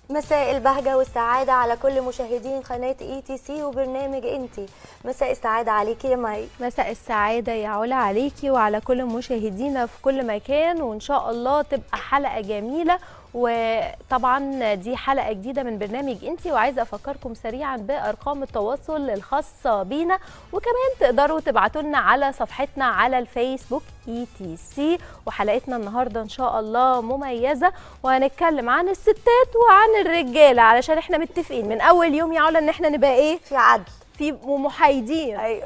مساء البهجة والسعادة على كل مشاهدين قناة اي تي سي وبرنامج انتي مساء السعادة عليكي يا مي مساء السعادة يا علا عليكي وعلى كل مشاهدينا في كل مكان وإن شاء الله تبقى حلقة جميلة وطبعا دي حلقة جديدة من برنامج انتي وعايزة أفكركم سريعا بأرقام التواصل الخاصة بينا وكمان تقدروا تبعتوا لنا على صفحتنا على الفيسبوك اي تي سي وحلقتنا النهاردة إن شاء الله مميزة وهنتكلم عن الستات وعن الرجالة علشان احنا متفقين من أول يوم يا علا إن احنا نبقى إيه في عدل في محايدين ايوه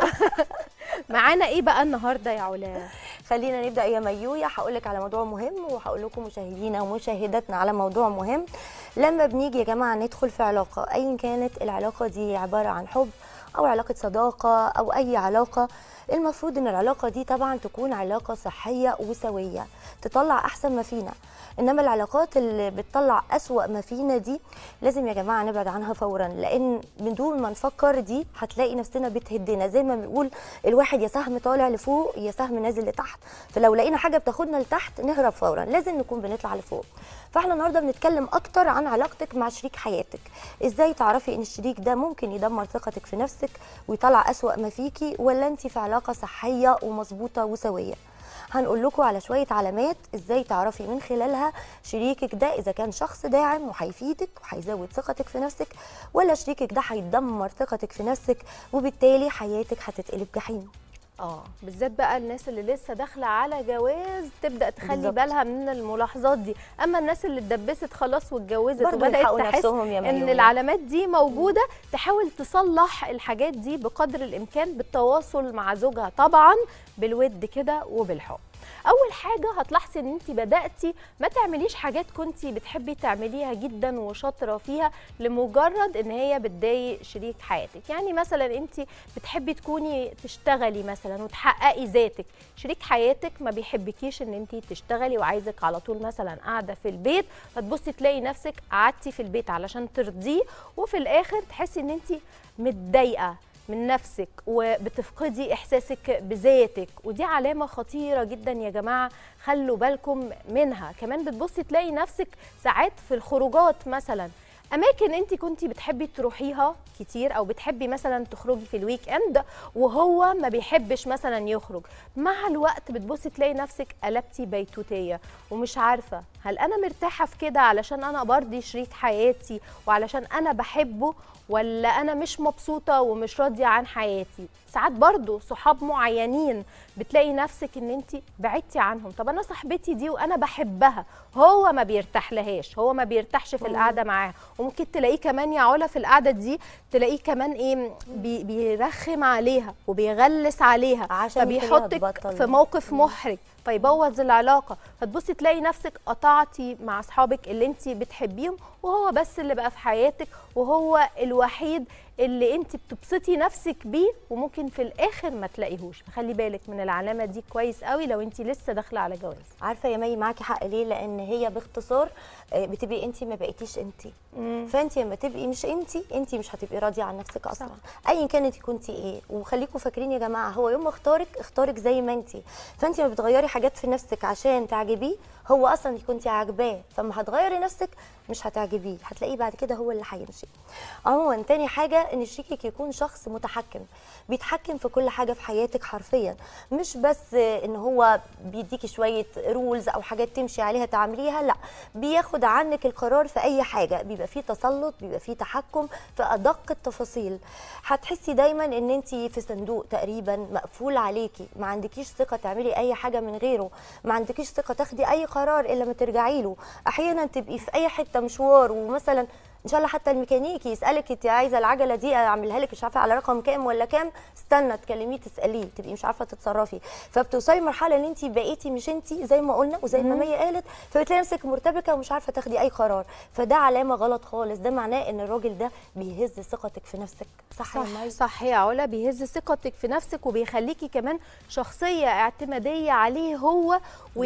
معانا ايه بقى النهارده يا علا خلينا نبدا يا ميويا هقول لك على موضوع مهم وهقول لكم مشاهدينا ومشاهداتنا على موضوع مهم لما بنيجي يا جماعه ندخل في علاقه ايا كانت العلاقه دي عباره عن حب او علاقه صداقه او اي علاقه المفروض ان العلاقه دي طبعا تكون علاقه صحيه وسويه تطلع احسن ما فينا انما العلاقات اللي بتطلع اسوا ما فينا دي لازم يا جماعه نبعد عنها فورا لان من دون ما نفكر دي هتلاقي نفسنا بتهدنا زي ما بنقول الواحد يا سهم طالع لفوق يا سهم نازل لتحت فلو لقينا حاجه بتاخدنا لتحت نهرب فورا لازم نكون بنطلع لفوق فاحنا النهارده بنتكلم اكتر عن علاقتك مع شريك حياتك ازاي تعرفي ان الشريك ده ممكن يدمر ثقتك في نفسك ويطلع اسوا ما فيكي ولا انت في علاقه صحيه ومظبوطه وسويه هنقول لكم على شويه علامات ازاي تعرفي من خلالها شريكك ده اذا كان شخص داعم وهيفيدك وهيزود ثقتك في نفسك ولا شريكك ده هيدمر ثقتك في نفسك وبالتالي حياتك هتتقلب جحيم اه بالذات بقى الناس اللي لسه داخله على جواز تبدا تخلي بالظبط. بالها من الملاحظات دي اما الناس اللي اتدبست خلاص واتجوزت برضه وبدات يلحقوا تحس نفسهم يا ان ميمونة. العلامات دي موجوده تحاول تصلح الحاجات دي بقدر الامكان بالتواصل مع زوجها طبعا بالود كده وبالحب اول حاجه هتلاحظي ان انت بداتي ما تعمليش حاجات كنتي بتحبي تعمليها جدا وشاطره فيها لمجرد ان هي بتضايق شريك حياتك يعني مثلا انت بتحبي تكوني تشتغلي مثلا وتحققي ذاتك شريك حياتك ما بيحبكيش ان انت تشتغلي وعايزك على طول مثلا قاعده في البيت فتبصي تلاقي نفسك قعدتي في البيت علشان ترضيه وفي الاخر تحسي ان انت متضايقه من نفسك وبتفقدي احساسك بذاتك ودي علامه خطيره جدا يا جماعه خلوا بالكم منها كمان بتبصي تلاقي نفسك ساعات في الخروجات مثلا اماكن انت كنتي بتحبي تروحيها كتير او بتحبي مثلا تخرجي في الويك اند وهو ما بيحبش مثلا يخرج مع الوقت بتبصي تلاقي نفسك قلبتي بيتوتيه ومش عارفه هل انا مرتاحه في كده علشان انا برضي شريك حياتي وعلشان انا بحبه ولا انا مش مبسوطه ومش راضيه عن حياتي ساعات برضو صحاب معينين بتلاقي نفسك ان انت بعدتي عنهم طب انا صاحبتي دي وانا بحبها هو ما بيرتاح لهاش هو ما بيرتاحش في القعده معاها وممكن تلاقيه كمان يا علا في القعده دي تلاقيه كمان ايه بي بيرخم عليها وبيغلس عليها عشان فبيحطك تبطل. في موقف محرج فيبوظ العلاقه فتبصي تلاقي نفسك قطعتي مع اصحابك اللي انت بتحبيهم وهو بس اللي بقى في حياتك وهو الوحيد اللي انت بتبسطي نفسك بيه وممكن في الاخر ما تلاقيهوش فخلي بالك من العلامه دي كويس قوي لو انت لسه داخله على جواز عارفه يا مي معاكي حق ليه لان هي باختصار آه، بتبقي انت ما بقيتيش انت فانت لما تبقي مش انت انت مش هتبقي راضيه عن نفسك اصلا ايا كانت كنتي ايه وخليكم فاكرين يا جماعه هو يوم ما اختارك اختارك زي ما انت فانت ما بتغيري حاجات في نفسك عشان تعجبيه هو اصلا كنتي عاجباه فما هتغيري نفسك مش هتعجبيه هتلاقيه بعد كده هو اللي هيمشي عموما تاني حاجه ان شريكك يكون شخص متحكم بيتحكم في كل حاجه في حياتك حرفيا مش بس ان هو بيديكي شويه رولز او حاجات تمشي عليها تعمليها لا بياخد عنك القرار في اي حاجه بيبقى فيه تسلط بيبقى فيه تحكم في ادق التفاصيل هتحسي دايما ان انت في صندوق تقريبا مقفول عليكي ما عندكيش ثقه تعملي اي حاجه من غيره ما عندكيش ثقه تاخدي اي قرار الا ما ترجعي له احيانا تبقي في اي حته مشوار ومثلا ان شاء الله حتى الميكانيكي يسالك انت عايزه العجله دي اعملها لك مش عارفه على رقم كام ولا كام استنى تكلميه تساليه تبقي مش عارفه تتصرفي فبتوصلي لمرحله ان انت بقيتي مش انت زي ما قلنا وزي ما مي قالت فبتلاقي نفسك مرتبكه ومش عارفه تاخدي اي قرار فده علامه غلط خالص ده معناه ان الراجل ده بيهز ثقتك في نفسك صح, يا صح مي؟ صح يا علا بيهز ثقتك في نفسك وبيخليكي كمان شخصيه اعتماديه عليه هو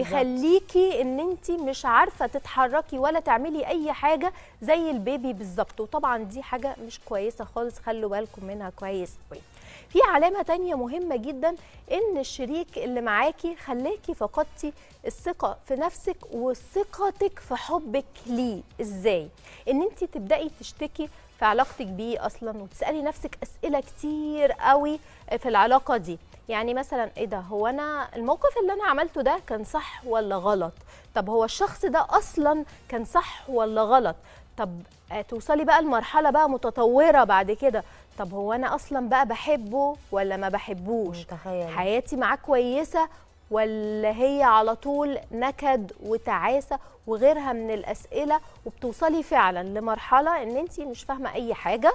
ويخليكي ان انت مش عارفه تتحركي ولا تعملي اي حاجه زي البيبي بالظبط وطبعا دي حاجه مش كويسه خالص خلوا بالكم منها كويس قوي في علامه تانية مهمه جدا ان الشريك اللي معاكي خلاكي فقدتي الثقه في نفسك وثقتك في حبك ليه ازاي ان انت تبداي تشتكي في علاقتك بيه اصلا وتسالي نفسك اسئله كتير قوي في العلاقه دي يعني مثلا ايه ده هو انا الموقف اللي انا عملته ده كان صح ولا غلط طب هو الشخص ده اصلا كان صح ولا غلط طب آه، توصلي بقى لمرحله بقى متطوره بعد كده طب هو انا اصلا بقى بحبه ولا ما بحبوش تخيل حياتي معاه كويسه ولا هي على طول نكد وتعاسه وغيرها من الاسئله وبتوصلي فعلا لمرحله ان انت مش فاهمه اي حاجه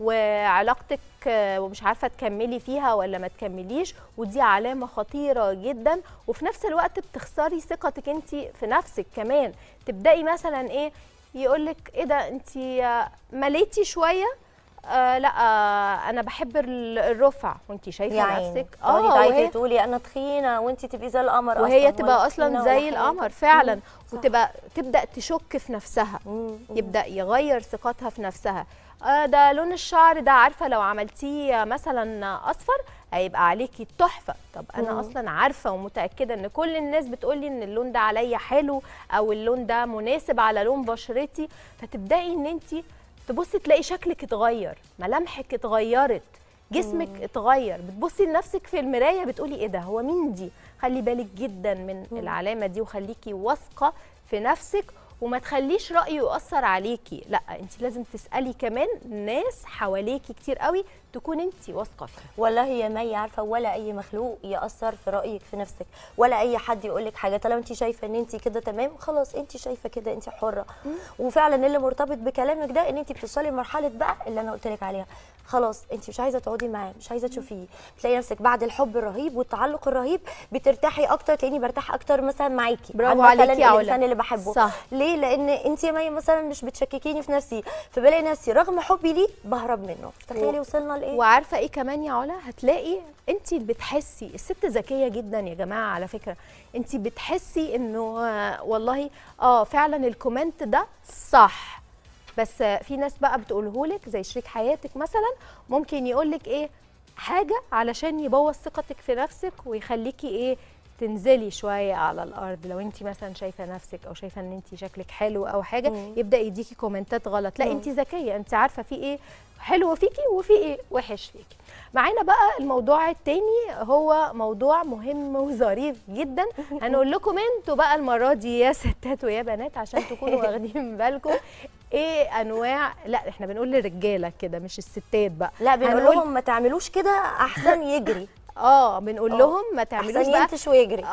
وعلاقتك آه، ومش عارفه تكملي فيها ولا ما تكمليش ودي علامه خطيره جدا وفي نفس الوقت بتخسري ثقتك انت في نفسك كمان تبداي مثلا ايه يقولك ايه ده انت آه، مليتي شويه آه لا آه انا بحب ال- الرفع وانت شايفه يا عيني نفسك تقعدي وهي- تعيطي تقولي انا تخينه وانت تبقي زي القمر وهي أصلاً تبقى ولا اصلا تخينة زي ولا حاجة. القمر فعلا مم، صح. وتبقى تبدا تشك في نفسها مم، مم. يبدا يغير ثقتها في نفسها آه ده لون الشعر ده عارفه لو عملتيه مثلا اصفر هيبقى عليكي تحفه طب انا مم. اصلا عارفه ومتاكده ان كل الناس بتقولي ان اللون ده عليا حلو او اللون ده مناسب على لون بشرتي فتبداي ان انت تبصي تلاقي شكلك اتغير ملامحك اتغيرت جسمك اتغير بتبصي لنفسك في المرايه بتقولي ايه ده هو مين دي خلي بالك جدا من مم. العلامه دي وخليكي واثقه في نفسك وما تخليش رايه يؤثر عليكي لا انت لازم تسالي كمان ناس حواليكي كتير قوي تكون انت واثقه فيها والله يا مي عارفه ولا اي مخلوق ياثر في رايك في نفسك ولا اي حد يقول لك حاجه طالما انت شايفه ان انت كده تمام خلاص انت شايفه كده انت حره وفعلا اللي مرتبط بكلامك ده ان انت بتوصلي لمرحله بقى اللي انا قلت لك عليها خلاص انت مش عايزه تقعدي معاه مش عايزه تشوفيه بتلاقي نفسك بعد الحب الرهيب والتعلق الرهيب بترتاحي اكتر تلاقيني برتاح اكتر مثلا معاكي برافو عن مثلا عليكي يا علا. الانسان اللي بحبه صح. ليه لان انت يا مي مثلا مش بتشككيني في نفسي فبلاقي نفسي رغم حبي ليه بهرب منه تخيلي وصلنا لايه وعارفه ايه كمان يا علا هتلاقي انت بتحسي الست ذكيه جدا يا جماعه على فكره انت بتحسي انه آه، والله اه فعلا الكومنت ده صح بس آه، في ناس بقى بتقولهولك زي شريك حياتك مثلا ممكن يقولك ايه حاجه علشان يبوظ ثقتك في نفسك ويخليكي ايه تنزلي شويه على الارض لو انت مثلا شايفه نفسك او شايفه ان انت شكلك حلو او حاجه مم. يبدا يديكي كومنتات غلط لا مم. انت ذكيه انت عارفه في ايه حلو فيكي وفي ايه وحش فيكي معانا بقى الموضوع التاني هو موضوع مهم وظريف جدا هنقول لكم انتوا بقى المره دي يا ستات ويا بنات عشان تكونوا واخدين بالكم ايه انواع لا احنا بنقول للرجاله كده مش الستات بقى لا بنقول هنقول- لهم ما تعملوش كده احسن يجري اه بنقول آه. لهم ما تعملوش احسن بقى ينتش ويجري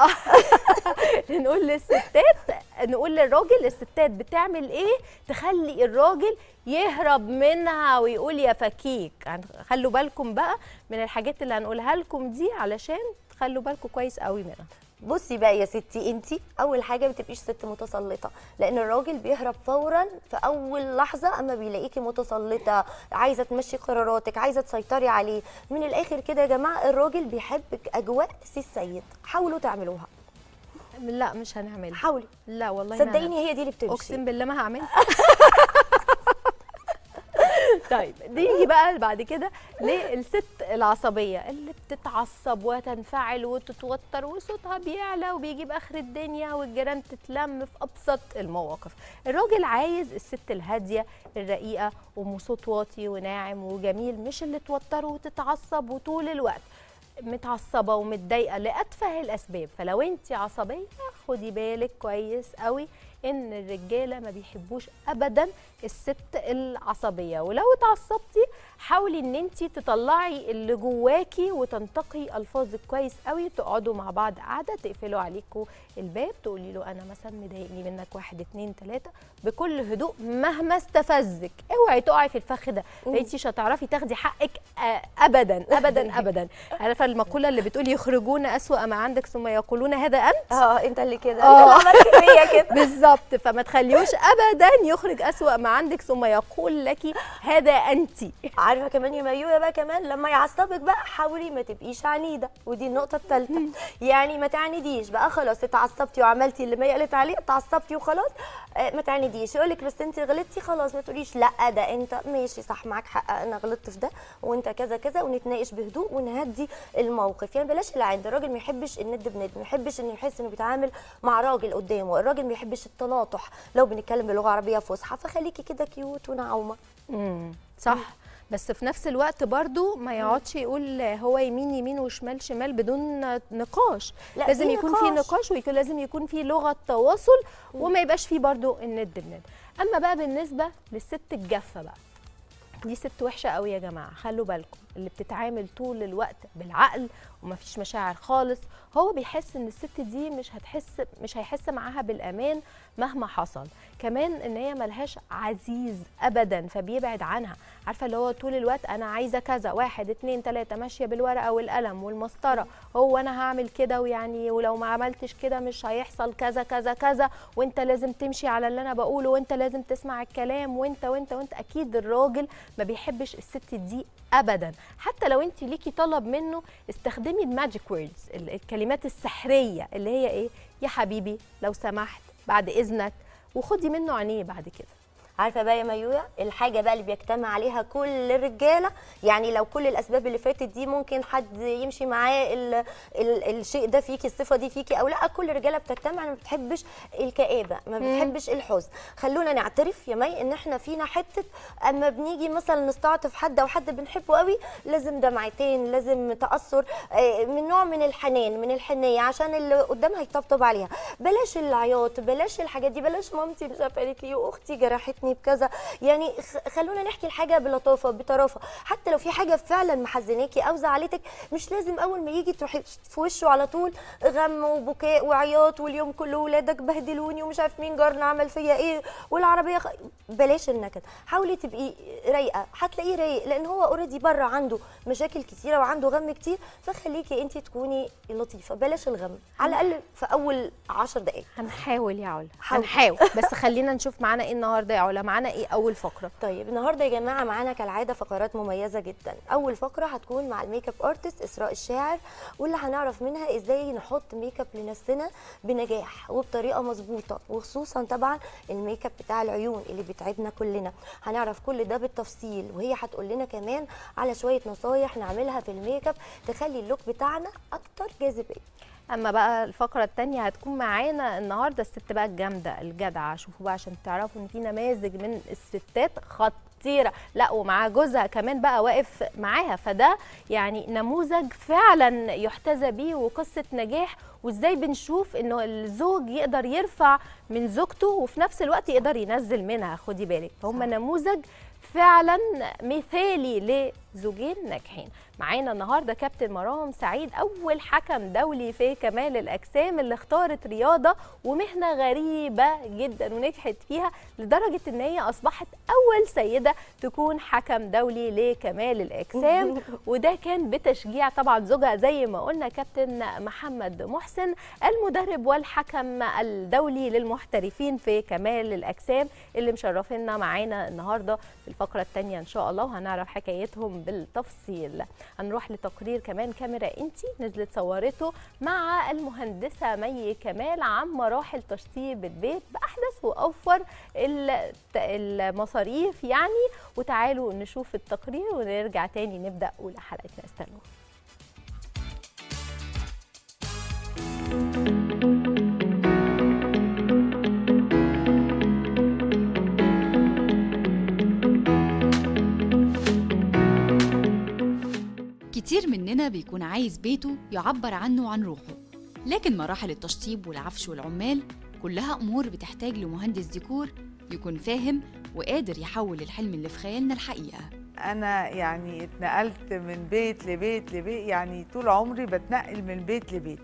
نقول للستات نقول للراجل الستات بتعمل ايه تخلي الراجل يهرب منها ويقول يا فكيك يعني خلوا بالكم بقى من الحاجات اللي هنقولها لكم دي علشان تخلوا بالكم كويس قوي منها بصي بقى يا ستي انت اول حاجه ما تبقيش ست متسلطه لان الراجل بيهرب فورا في اول لحظه اما بيلاقيكي متسلطه عايزه تمشي قراراتك عايزه تسيطري عليه من الاخر كده يا جماعه الراجل بيحبك اجواء سي السيد حاولوا تعملوها لا مش هنعملها حاولي لا والله ما صدقيني هي دي اللي بتمشي اقسم بالله ما هعملها طيب نيجي بقى بعد كده للست العصبيه اللي بتتعصب وتنفعل وتتوتر وصوتها بيعلى وبيجيب اخر الدنيا والجيران تتلم في ابسط المواقف الراجل عايز الست الهاديه الرقيقه ام صوت واطي وناعم وجميل مش اللي توتر وتتعصب وطول الوقت متعصبه ومتضايقه لاتفه الاسباب فلو انت عصبيه خدي بالك كويس قوي ان الرجاله ما بيحبوش ابدا الست العصبيه ولو اتعصبتي حاولي ان انت تطلعي اللي جواكي وتنتقي الفاظك كويس قوي تقعدوا مع بعض قاعده تقفلوا عليكم الباب تقولي له انا مثلا مضايقني منك واحد اتنين تلاته بكل هدوء مهما استفزك اوعي تقعي في الفخ ده انت مش هتعرفي تاخدي حقك آه، ابدا ابدا ابدا عارفه المقوله اللي بتقول يخرجون اسوا ما عندك ثم يقولون هذا انت اه انت اللي كده آه. انت اللي عملت فيا كده بالظبط بالظبط فما تخليوش ابدا يخرج اسوا ما عندك ثم يقول لك هذا انت عارفه كمان يا ميوه بقى كمان لما يعصبك بقى حاولي ما تبقيش عنيده ودي النقطه الثالثه يعني ما تعانديش بقى خلاص اتعصبتي وعملتي اللي ما قالت عليه اتعصبتي وخلاص آه، ما تعانديش يقول لك بس انت غلطتي خلاص ما تقوليش لا ده انت ماشي صح معاك حق انا غلطت في ده وانت كذا كذا ونتناقش بهدوء ونهدي الموقف يعني بلاش العند الراجل ما يحبش الند بند ما يحبش انه يحس انه بيتعامل مع راجل قدامه الراجل ما يحبش التناطح لو بنتكلم بلغه عربيه فصحى فخليكي كده كيوت ونعومه امم صح بس في نفس الوقت برضو ما يقعدش يقول هو يمين يمين وشمال شمال بدون نقاش لا، لازم في يكون في نقاش. نقاش ويكون لازم يكون في لغه تواصل وما يبقاش في برضو الند بند اما بقى بالنسبه للست الجافه بقى دي ست وحشه قوي يا جماعه خلوا بالكم اللي بتتعامل طول الوقت بالعقل ومفيش مشاعر خالص هو بيحس ان الست دي مش هتحس مش هيحس معاها بالامان مهما حصل كمان ان هي ملهاش عزيز ابدا فبيبعد عنها عارفه اللي هو طول الوقت انا عايزه كذا واحد اتنين تلاته ماشيه بالورقه والقلم والمسطره هو انا هعمل كده ويعني ولو ما عملتش كده مش هيحصل كذا كذا كذا وانت لازم تمشي على اللي انا بقوله وانت لازم تسمع الكلام وانت وانت وانت اكيد الراجل ما بيحبش الست دي ابدا حتى لو انت ليكي طلب منه استخدمي الماجيك ووردز الكلمات السحريه اللي هي ايه يا حبيبي لو سمحت بعد اذنك وخدي منه عينيه بعد كده عارفه بقى يا ميويا الحاجه بقى اللي بيجتمع عليها كل الرجاله يعني لو كل الاسباب اللي فاتت دي ممكن حد يمشي معاه ال ال الشيء ده فيكي الصفه دي فيكي او لا كل الرجاله بتجتمع ما بتحبش الكآبه ما بتحبش الحزن خلونا نعترف يا مي ان احنا فينا حته اما بنيجي مثلا نستعطف حد او حد بنحبه قوي لازم دمعتين لازم تاثر آه، من نوع من الحنان من الحنيه عشان اللي قدامها يطبطب عليها بلاش العياط بلاش الحاجات دي بلاش مامتي مش عارفه قالت لي واختي جرحتني بكذا يعني خ- خلونا نحكي الحاجه بلطافه بطرافه حتى لو في حاجه فعلا محزناكي او زعلتك مش لازم اول ما يجي تروحي في وشه على طول غم وبكاء وعياط واليوم كله ولادك بهدلوني ومش عارف مين جارنا عمل فيا ايه والعربيه خ... بلاش النكد حاولي تبقي رايقه هتلاقيه رايق لان هو اوريدي بره عنده مشاكل كتيره وعنده غم كتير فخليكي انت تكوني لطيفه بلاش الغم على الاقل في اول عشر دقائق هنحاول يا علا حاول. هنحاول بس خلينا نشوف معانا ايه النهارده يا علا معانا ايه اول فقره طيب النهارده يا جماعه معانا كالعاده فقرات مميزه جدا اول فقره هتكون مع الميك اب ارتست اسراء الشاعر واللي هنعرف منها ازاي نحط ميك اب لنفسنا بنجاح وبطريقه مظبوطه وخصوصا طبعا الميك اب بتاع العيون اللي بيتعبنا كلنا هنعرف كل ده بالتفصيل وهي هتقول لنا كمان على شويه نصايح نعملها في الميك اب تخلي اللوك بتاعنا اكتر جاذبيه اما بقى الفقره الثانيه هتكون معانا النهارده الست بقى الجامده الجدعه شوفوا بقى عشان تعرفوا ان في نماذج من الستات خطيره لا ومعاه جوزها كمان بقى واقف معاها فده يعني نموذج فعلا يحتذى بيه وقصه نجاح وازاي بنشوف انه الزوج يقدر يرفع من زوجته وفي نفس الوقت يقدر ينزل منها خدي بالك فهم نموذج فعلا مثالي لزوجين ناجحين معانا النهارده كابتن مرام سعيد اول حكم دولي في كمال الاجسام اللي اختارت رياضه ومهنه غريبه جدا ونجحت فيها لدرجه ان هي اصبحت اول سيده تكون حكم دولي لكمال الاجسام وده كان بتشجيع طبعا زوجها زي ما قلنا كابتن محمد محسن المدرب والحكم الدولي للمحترفين في كمال الاجسام اللي مشرفينا معانا النهارده في الفقره الثانيه ان شاء الله وهنعرف حكايتهم بالتفصيل هنروح لتقرير كمان كاميرا انتي نزلت صورته مع المهندسه مي كمال عن مراحل تشطيب البيت باحدث واوفر ال- المصاريف يعني وتعالوا نشوف التقرير ونرجع تاني نبدا اولى حلقتنا استنوا كتير مننا بيكون عايز بيته يعبر عنه وعن روحه لكن مراحل التشطيب والعفش والعمال كلها أمور بتحتاج لمهندس ديكور يكون فاهم وقادر يحول الحلم اللي في خيالنا الحقيقة انا يعني اتنقلت من بيت لبيت لبيت يعني طول عمري بتنقل من بيت لبيت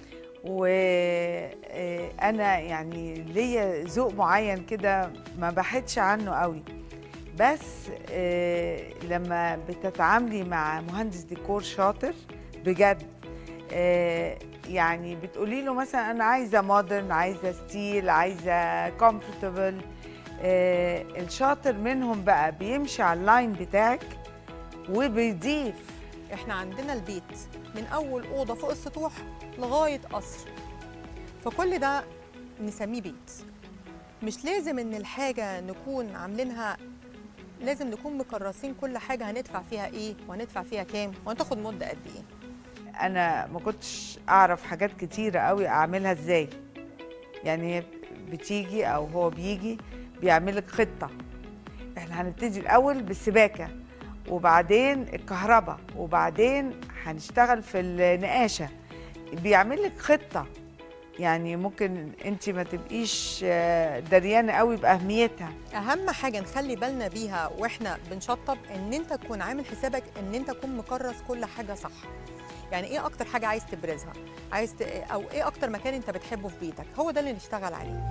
وانا يعني ليا ذوق معين كده ما بحدش عنه قوي بس آه، لما بتتعاملي مع مهندس ديكور شاطر بجد آه، يعني بتقولي له مثلا انا عايزه مودرن عايزه ستيل عايزه كومفورتبل آه الشاطر منهم بقى بيمشي على اللاين بتاعك وبيضيف احنا عندنا البيت من اول اوضه فوق السطوح لغايه قصر فكل ده نسميه بيت مش لازم ان الحاجه نكون عاملينها لازم نكون مكرسين كل حاجه هندفع فيها ايه وهندفع فيها كام وهتاخد مده قد ايه انا ما كنتش اعرف حاجات كتيره قوي اعملها ازاي يعني هي بتيجي او هو بيجي بيعمل لك خطه احنا هنبتدي الاول بالسباكه وبعدين الكهرباء وبعدين هنشتغل في النقاشه بيعمل لك خطه يعني ممكن انت ما تبقيش آه، دريانه قوي باهميتها اهم حاجه نخلي بالنا بيها واحنا بنشطب ان انت تكون عامل حسابك ان انت تكون مكرس كل حاجه صح يعني ايه اكتر حاجه عايز تبرزها عايز ت... او ايه اكتر مكان انت بتحبه في بيتك هو ده اللي نشتغل عليه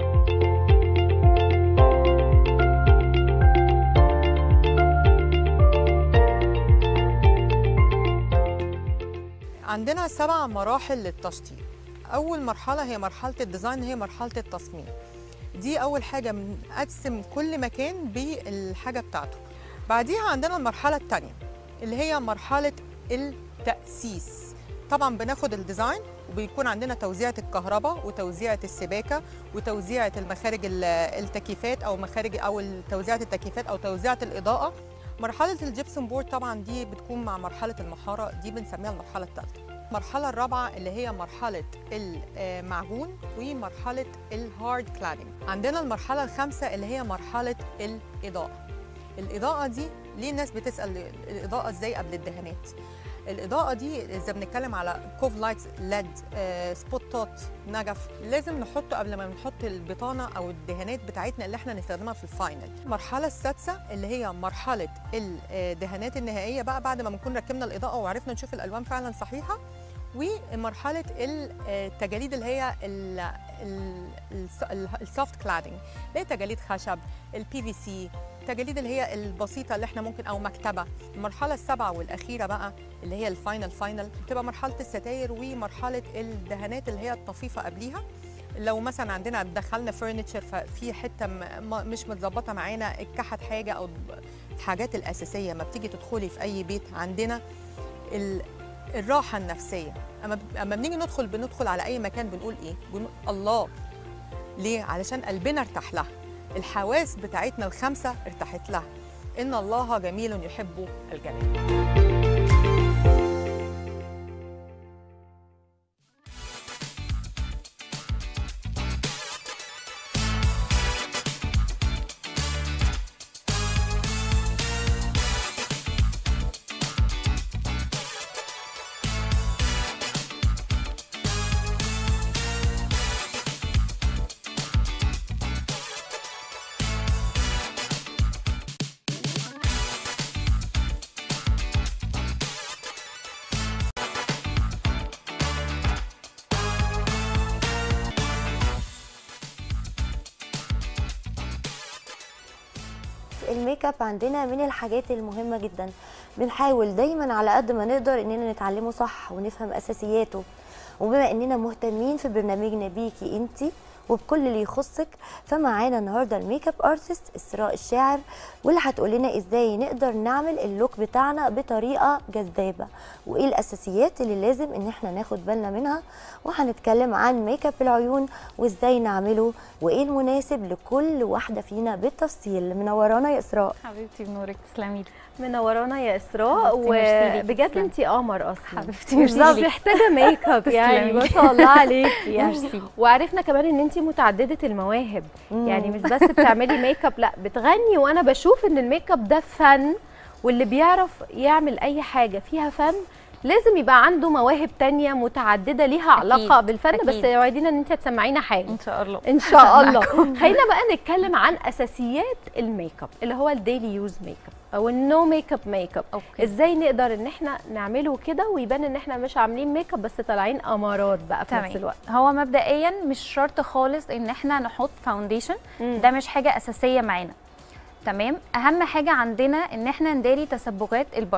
عندنا سبع مراحل للتشطيب اول مرحله هي مرحله الديزاين هي مرحله التصميم دي اول حاجه بنقسم كل مكان بالحاجه بتاعته بعديها عندنا المرحله الثانيه اللي هي مرحله التاسيس طبعا بناخد الديزاين وبيكون عندنا توزيعة الكهرباء وتوزيعة السباكة وتوزيعة المخارج ال- التكييفات أو مخارج أو توزيعة التكييفات أو توزيعة الإضاءة مرحلة الجبسون بورد طبعا دي بتكون مع مرحلة المحارة دي بنسميها المرحلة الثالثة المرحلة الرابعة اللي هي مرحلة المعجون ومرحلة الهارد كلادنج عندنا المرحلة الخامسة اللي هي مرحلة الإضاءة الإضاءة دي ليه الناس بتسأل الإضاءة إزاي قبل الدهانات الإضاءة دي إذا بنتكلم على كوف لايتس ليد آه، سبوتات نجف لازم نحطه قبل ما نحط البطانة أو الدهانات بتاعتنا اللي احنا نستخدمها في الفاينل المرحلة السادسة اللي هي مرحلة الدهانات النهائية بقى بعد ما بنكون ركبنا الإضاءة وعرفنا نشوف الألوان فعلا صحيحة ومرحلة التجاليد اللي هي السوفت كلادنج اللي هي تجاليد خشب البي في سي التجاليد اللي هي البسيطة اللي احنا ممكن أو مكتبة المرحلة السابعة والأخيرة بقى اللي هي الفاينل فاينل بتبقى مرحلة الستاير ومرحلة الدهانات اللي هي الطفيفة قبليها لو مثلا عندنا دخلنا فرنتشر ففي حته م- م- مش متظبطه معانا اتكحت حاجه او الحاجات الاساسيه ما بتيجي تدخلي في اي بيت عندنا ال- الراحه النفسيه اما ب- اما بنيجي ندخل بندخل على اي مكان بنقول ايه بنقول الله ليه علشان قلبنا ارتاح لها الحواس بتاعتنا الخمسه ارتاحت لها ان الله جميل يحب الجمال الميك اب عندنا من الحاجات المهمه جدا بنحاول دايما على قد ما نقدر اننا نتعلمه صح ونفهم اساسياته وبما اننا مهتمين في برنامجنا بيكي انتي وبكل اللي يخصك فمعانا النهارده الميك اب ارتست اسراء الشاعر واللي هتقول لنا ازاي نقدر نعمل اللوك بتاعنا بطريقه جذابه وايه الاساسيات اللي لازم ان احنا ناخد بالنا منها وهنتكلم عن ميك اب العيون وازاي نعمله وايه المناسب لكل واحده فينا بالتفصيل منورانا يا اسراء حبيبتي بنورك تسلمي لي منورانا يا اسراء حبيبتي، ميرسي ليكي، وبجد تسلمي. انت قمر اصلا حبيبتي، ميرسي بالظبط ليكي. محتاجه ميك اب يعني تسلمي. ما شاء الله عليكي ميرسي. وعرفنا كمان ان انت متعدده المواهب يعني مش بس بتعملي ميك اب لا بتغني وانا بشوف ان الميك اب ده فن واللي بيعرف يعمل اي حاجه فيها فن لازم يبقى عنده مواهب تانية متعددة ليها علاقة بالفن بس أكيد. اوعدينا ان انت هتسمعينا حاجة ان شاء الله ان شاء الله خلينا بقى نتكلم عن اساسيات الميك اب اللي هو الديلي يوز ميك اب او النو ميك اب ميك اب اوكي ازاي نقدر ان احنا نعمله كده ويبان ان احنا مش عاملين ميك اب بس طالعين امارات بقى في نفس تمام الوقت هو مبدئيا مش شرط خالص ان احنا نحط فاونديشن مم. ده مش حاجه اساسيه معانا تمام اهم حاجه عندنا ان احنا نداري تسبغات البشره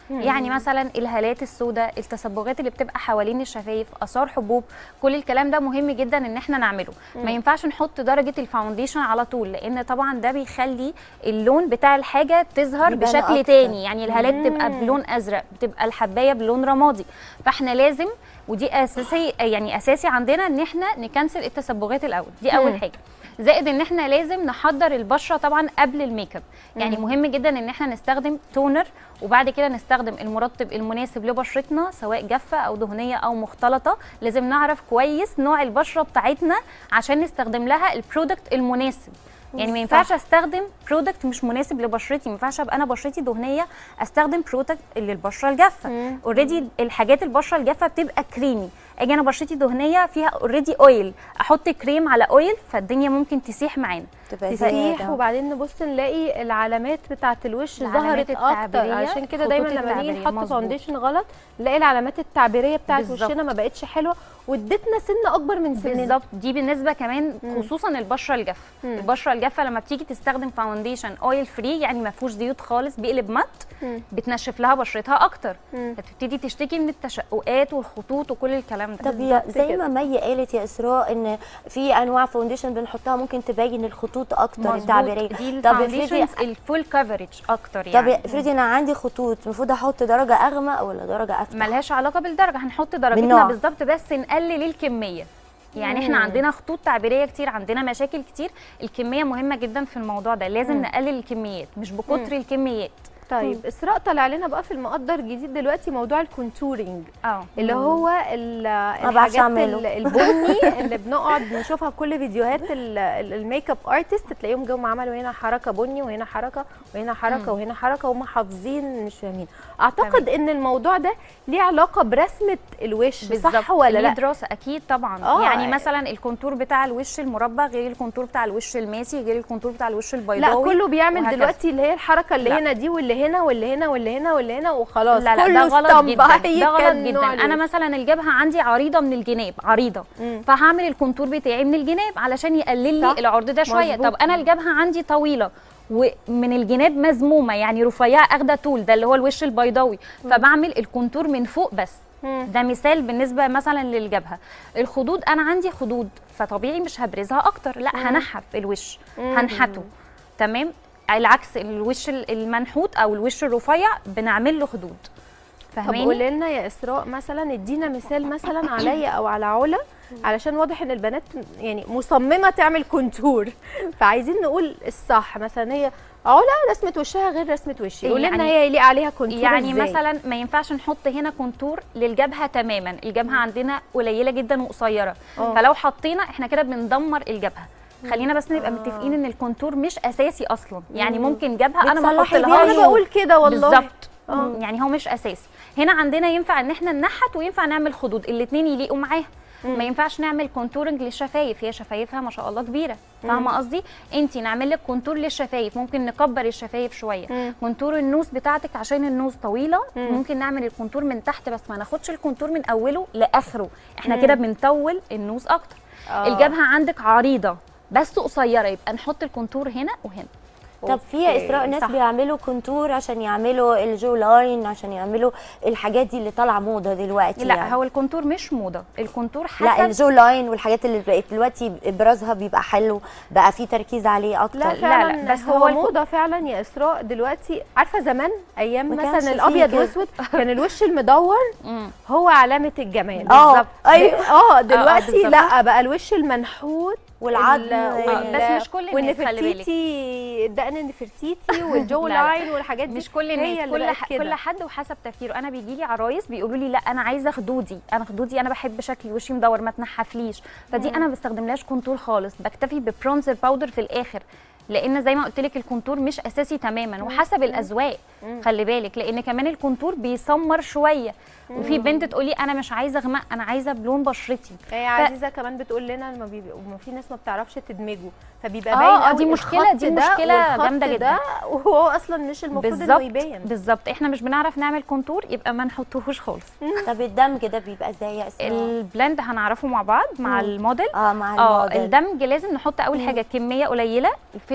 يعني مثلا الهالات السوداء التصبغات اللي بتبقى حوالين الشفايف اثار حبوب كل الكلام ده مهم جدا ان احنا نعمله ما ينفعش نحط درجه الفاونديشن على طول لان طبعا ده بيخلي اللون بتاع الحاجه تظهر يبان بشكل أكتر. تاني يعني الهالات تبقى بلون ازرق بتبقى الحبايه بلون رمادي فاحنا لازم ودي اساسي يعني اساسي عندنا ان احنا نكنسل التصبغات الاول دي اول حاجه زائد ان احنا لازم نحضر البشره طبعا قبل الميك اب يعني مهم جدا ان احنا نستخدم تونر وبعد كده نستخدم المرطب المناسب لبشرتنا سواء جافه او دهنيه او مختلطه لازم نعرف كويس نوع البشره بتاعتنا عشان نستخدم لها البرودكت المناسب يعني ما ينفعش استخدم برودكت مش مناسب لبشرتي ما ينفعش ابقى انا بشرتي دهنيه استخدم برودكت للبشره الجافه اوريدي الحاجات البشره الجافه بتبقى كريمي اجي انا بشرتي دهنيه فيها اوريدي اويل احط كريم على اويل فالدنيا ممكن تسيح معانا تبقى تسيح زيادة. وبعدين نبص نلاقي العلامات بتاعه الوش العلامات ظهرت اكتر التعبيرية، عشان كده خطوط دايما لما نيجي التعبيرية، نحط مظبوط. فاونديشن غلط نلاقي العلامات التعبيريه بتاعه بالظبط. وشنا ما بقتش حلوه وادتنا سن اكبر من سننا بالظبط دي بالنسبه كمان خصوصا البشره الجافه البشره الجافه لما بتيجي تستخدم فاونديشن اويل فري يعني ما فيهوش زيوت خالص بيقلب مات بتنشف لها بشرتها اكتر فتبتدي تشتكي من التشققات والخطوط وكل الكلام ده طب يا بالظبط زي كده. ما مي قالت يا اسراء ان في انواع فاونديشن بنحطها ممكن تبين الخطوط اكتر مظبوط. التعبيريه دي طب افرضي الفاونديشنز الفول كفرج اكتر طب يعني افرضي انا عندي خطوط المفروض احط درجه اغمق ولا درجه افتح ملهاش علاقه بالدرجه هنحط بالنوع. درجتنا بالظبط بس نقلل الكميه يعني احنا عندنا خطوط تعبيريه كتير عندنا مشاكل كتير الكميه مهمه جدا في الموضوع ده لازم نقلل الكميات مش بكتر الكميات طيب اسراء طلع لنا بقى في المقدر جديد دلوقتي موضوع الكونتورنج اه اللي هو ال- بعرفش الحاجات أعمله. ال- البني اللي بنقعد نشوفها في كل فيديوهات ال- ال- الميك اب ارتست تلاقيهم جم عملوا هنا حركه بني وهنا حركه وهنا حركه وهنا حركه وهم حافظين مش فاهمين اعتقد ان الموضوع ده ليه علاقه برسمه الوش صح ولا ليه لا دراسه اكيد طبعا آه. يعني مثلا الكونتور بتاع الوش المربع غير الكونتور بتاع الوش الماسي غير الكونتور بتاع الوش لا البيضاوي كله بيعمل وهكذا. دلوقتي اللي هي الحركه اللي لا. هنا دي واللي هنا واللي هنا واللي هنا واللي هنا وخلاص لا لا كله ده غلط ستامب. جدا أي ده غلط كان جدا نوع انا الوش. مثلا الجبهه عندي عريضه من الجناب عريضه فهعمل الكونتور بتاعي من الجناب علشان يقلل صح. لي العرض ده شويه مظبوط. طب انا الجبهه عندي طويله ومن الجناب مزمومه يعني رفيعه اخده طول ده اللي هو الوش البيضاوي فبعمل الكونتور من فوق بس ده مثال بالنسبه مثلا للجبهه الخدود انا عندي خدود فطبيعي مش هبرزها اكتر لا هنحف الوش هنحته تمام العكس الوش المنحوت او الوش الرفيع بنعمل له خدود طب فاهماني قولي لنا يا اسراء مثلا ادينا مثال مثلا عليا او على علا علشان واضح ان البنات يعني مصممه تعمل كونتور فعايزين نقول الصح مثلا هي علا رسمه وشها غير رسمه وشي قولي لنا يعني- هي يليق عليها كونتور يعني إزاي؟ مثلا ما ينفعش نحط هنا كونتور للجبهه تماما الجبهه عندنا قليله جدا وقصيره آه. فلو حطينا احنا كده بندمر الجبهه خلينا بس نبقى متفقين ان الكونتور مش اساسي اصلا يعني ممكن جبهه انا ما بتصلحي بيها احطلهاش انا بقول كده والله بالظبط آه. يعني هو مش اساسي هنا عندنا ينفع ان احنا ننحت وينفع نعمل خدود الاثنين يليقوا معاها ما ينفعش نعمل كونتورنج للشفايف هي شفايفها ما شاء الله كبيره فاهمه قصدي انت نعمل لك كونتور للشفايف ممكن نكبر الشفايف شويه كونتور النوز بتاعتك عشان النوز طويله ممكن نعمل الكونتور من تحت بس ما ناخدش الكونتور من اوله لاخره احنا كده بنطول النوز اكتر آه. الجبهه عندك عريضه بس قصيره يبقى نحط الكونتور هنا وهنا طب في يا أوكي، اسراء ناس صح. بيعملوا كونتور عشان يعملوا الجو لاين عشان يعملوا الحاجات دي اللي طالعه موضه دلوقتي لا يعني. هو الكونتور مش موضه الكونتور حسب لا الجو لاين والحاجات اللي بقت دلوقتي ابرازها بيبقى حلو بقى في تركيز عليه اكتر لا لا، فعلا لا، بس بس هو هو الكو- موضه فعلا يا اسراء دلوقتي عارفه زمان ايام ما كانش مثلا فيه الابيض كده. واسود كان الوش المدور مم. هو علامه الجمال اه بالظبط. ايوه اه دلوقتي بالظبط. لا بقى الوش المنحوت والعظم ال- وال- بس مش كل الناس خلي بالك والنفرتيتي الدقن النفرتيتي والجو لا، لا. لاين والحاجات دي مش كل هي الناس اللي كل بقت ح... كده. كل حد وحسب تفكيره انا بيجي لي عرايس بيقولوا لي لا انا عايزه خدودي انا خدودي انا بحب شكل وشي مدور ما تنحفليش فدي انا ما بستخدملهاش كونتور خالص بكتفي ببرونزر باودر في الاخر لان زي ما قلت لك الكونتور مش اساسي تماما وحسب الاذواق خلي بالك لان كمان الكونتور بيسمر شويه وفي بنت تقولي انا مش عايزه اغمق انا عايزه بلون بشرتي هي ف- عزيزه كمان بتقول لنا ما, بيبقى ما في ناس ما بتعرفش تدمجه فبيبقى آه، باين آه، قوي دي مشكلة، الخط دي ده مشكلة والخط جامدة ده جدا. وهو اصلا مش المفروض انه بالظبط يبين بالظبط احنا مش بنعرف نعمل كونتور يبقى ما نحطوهوش خالص طب الدمج ده بيبقى ازاي يا اسراء البلند هنعرفه مع بعض مع الموديل اه مع اه الموديل الدمج لازم نحط اول حاجه كميه قليله في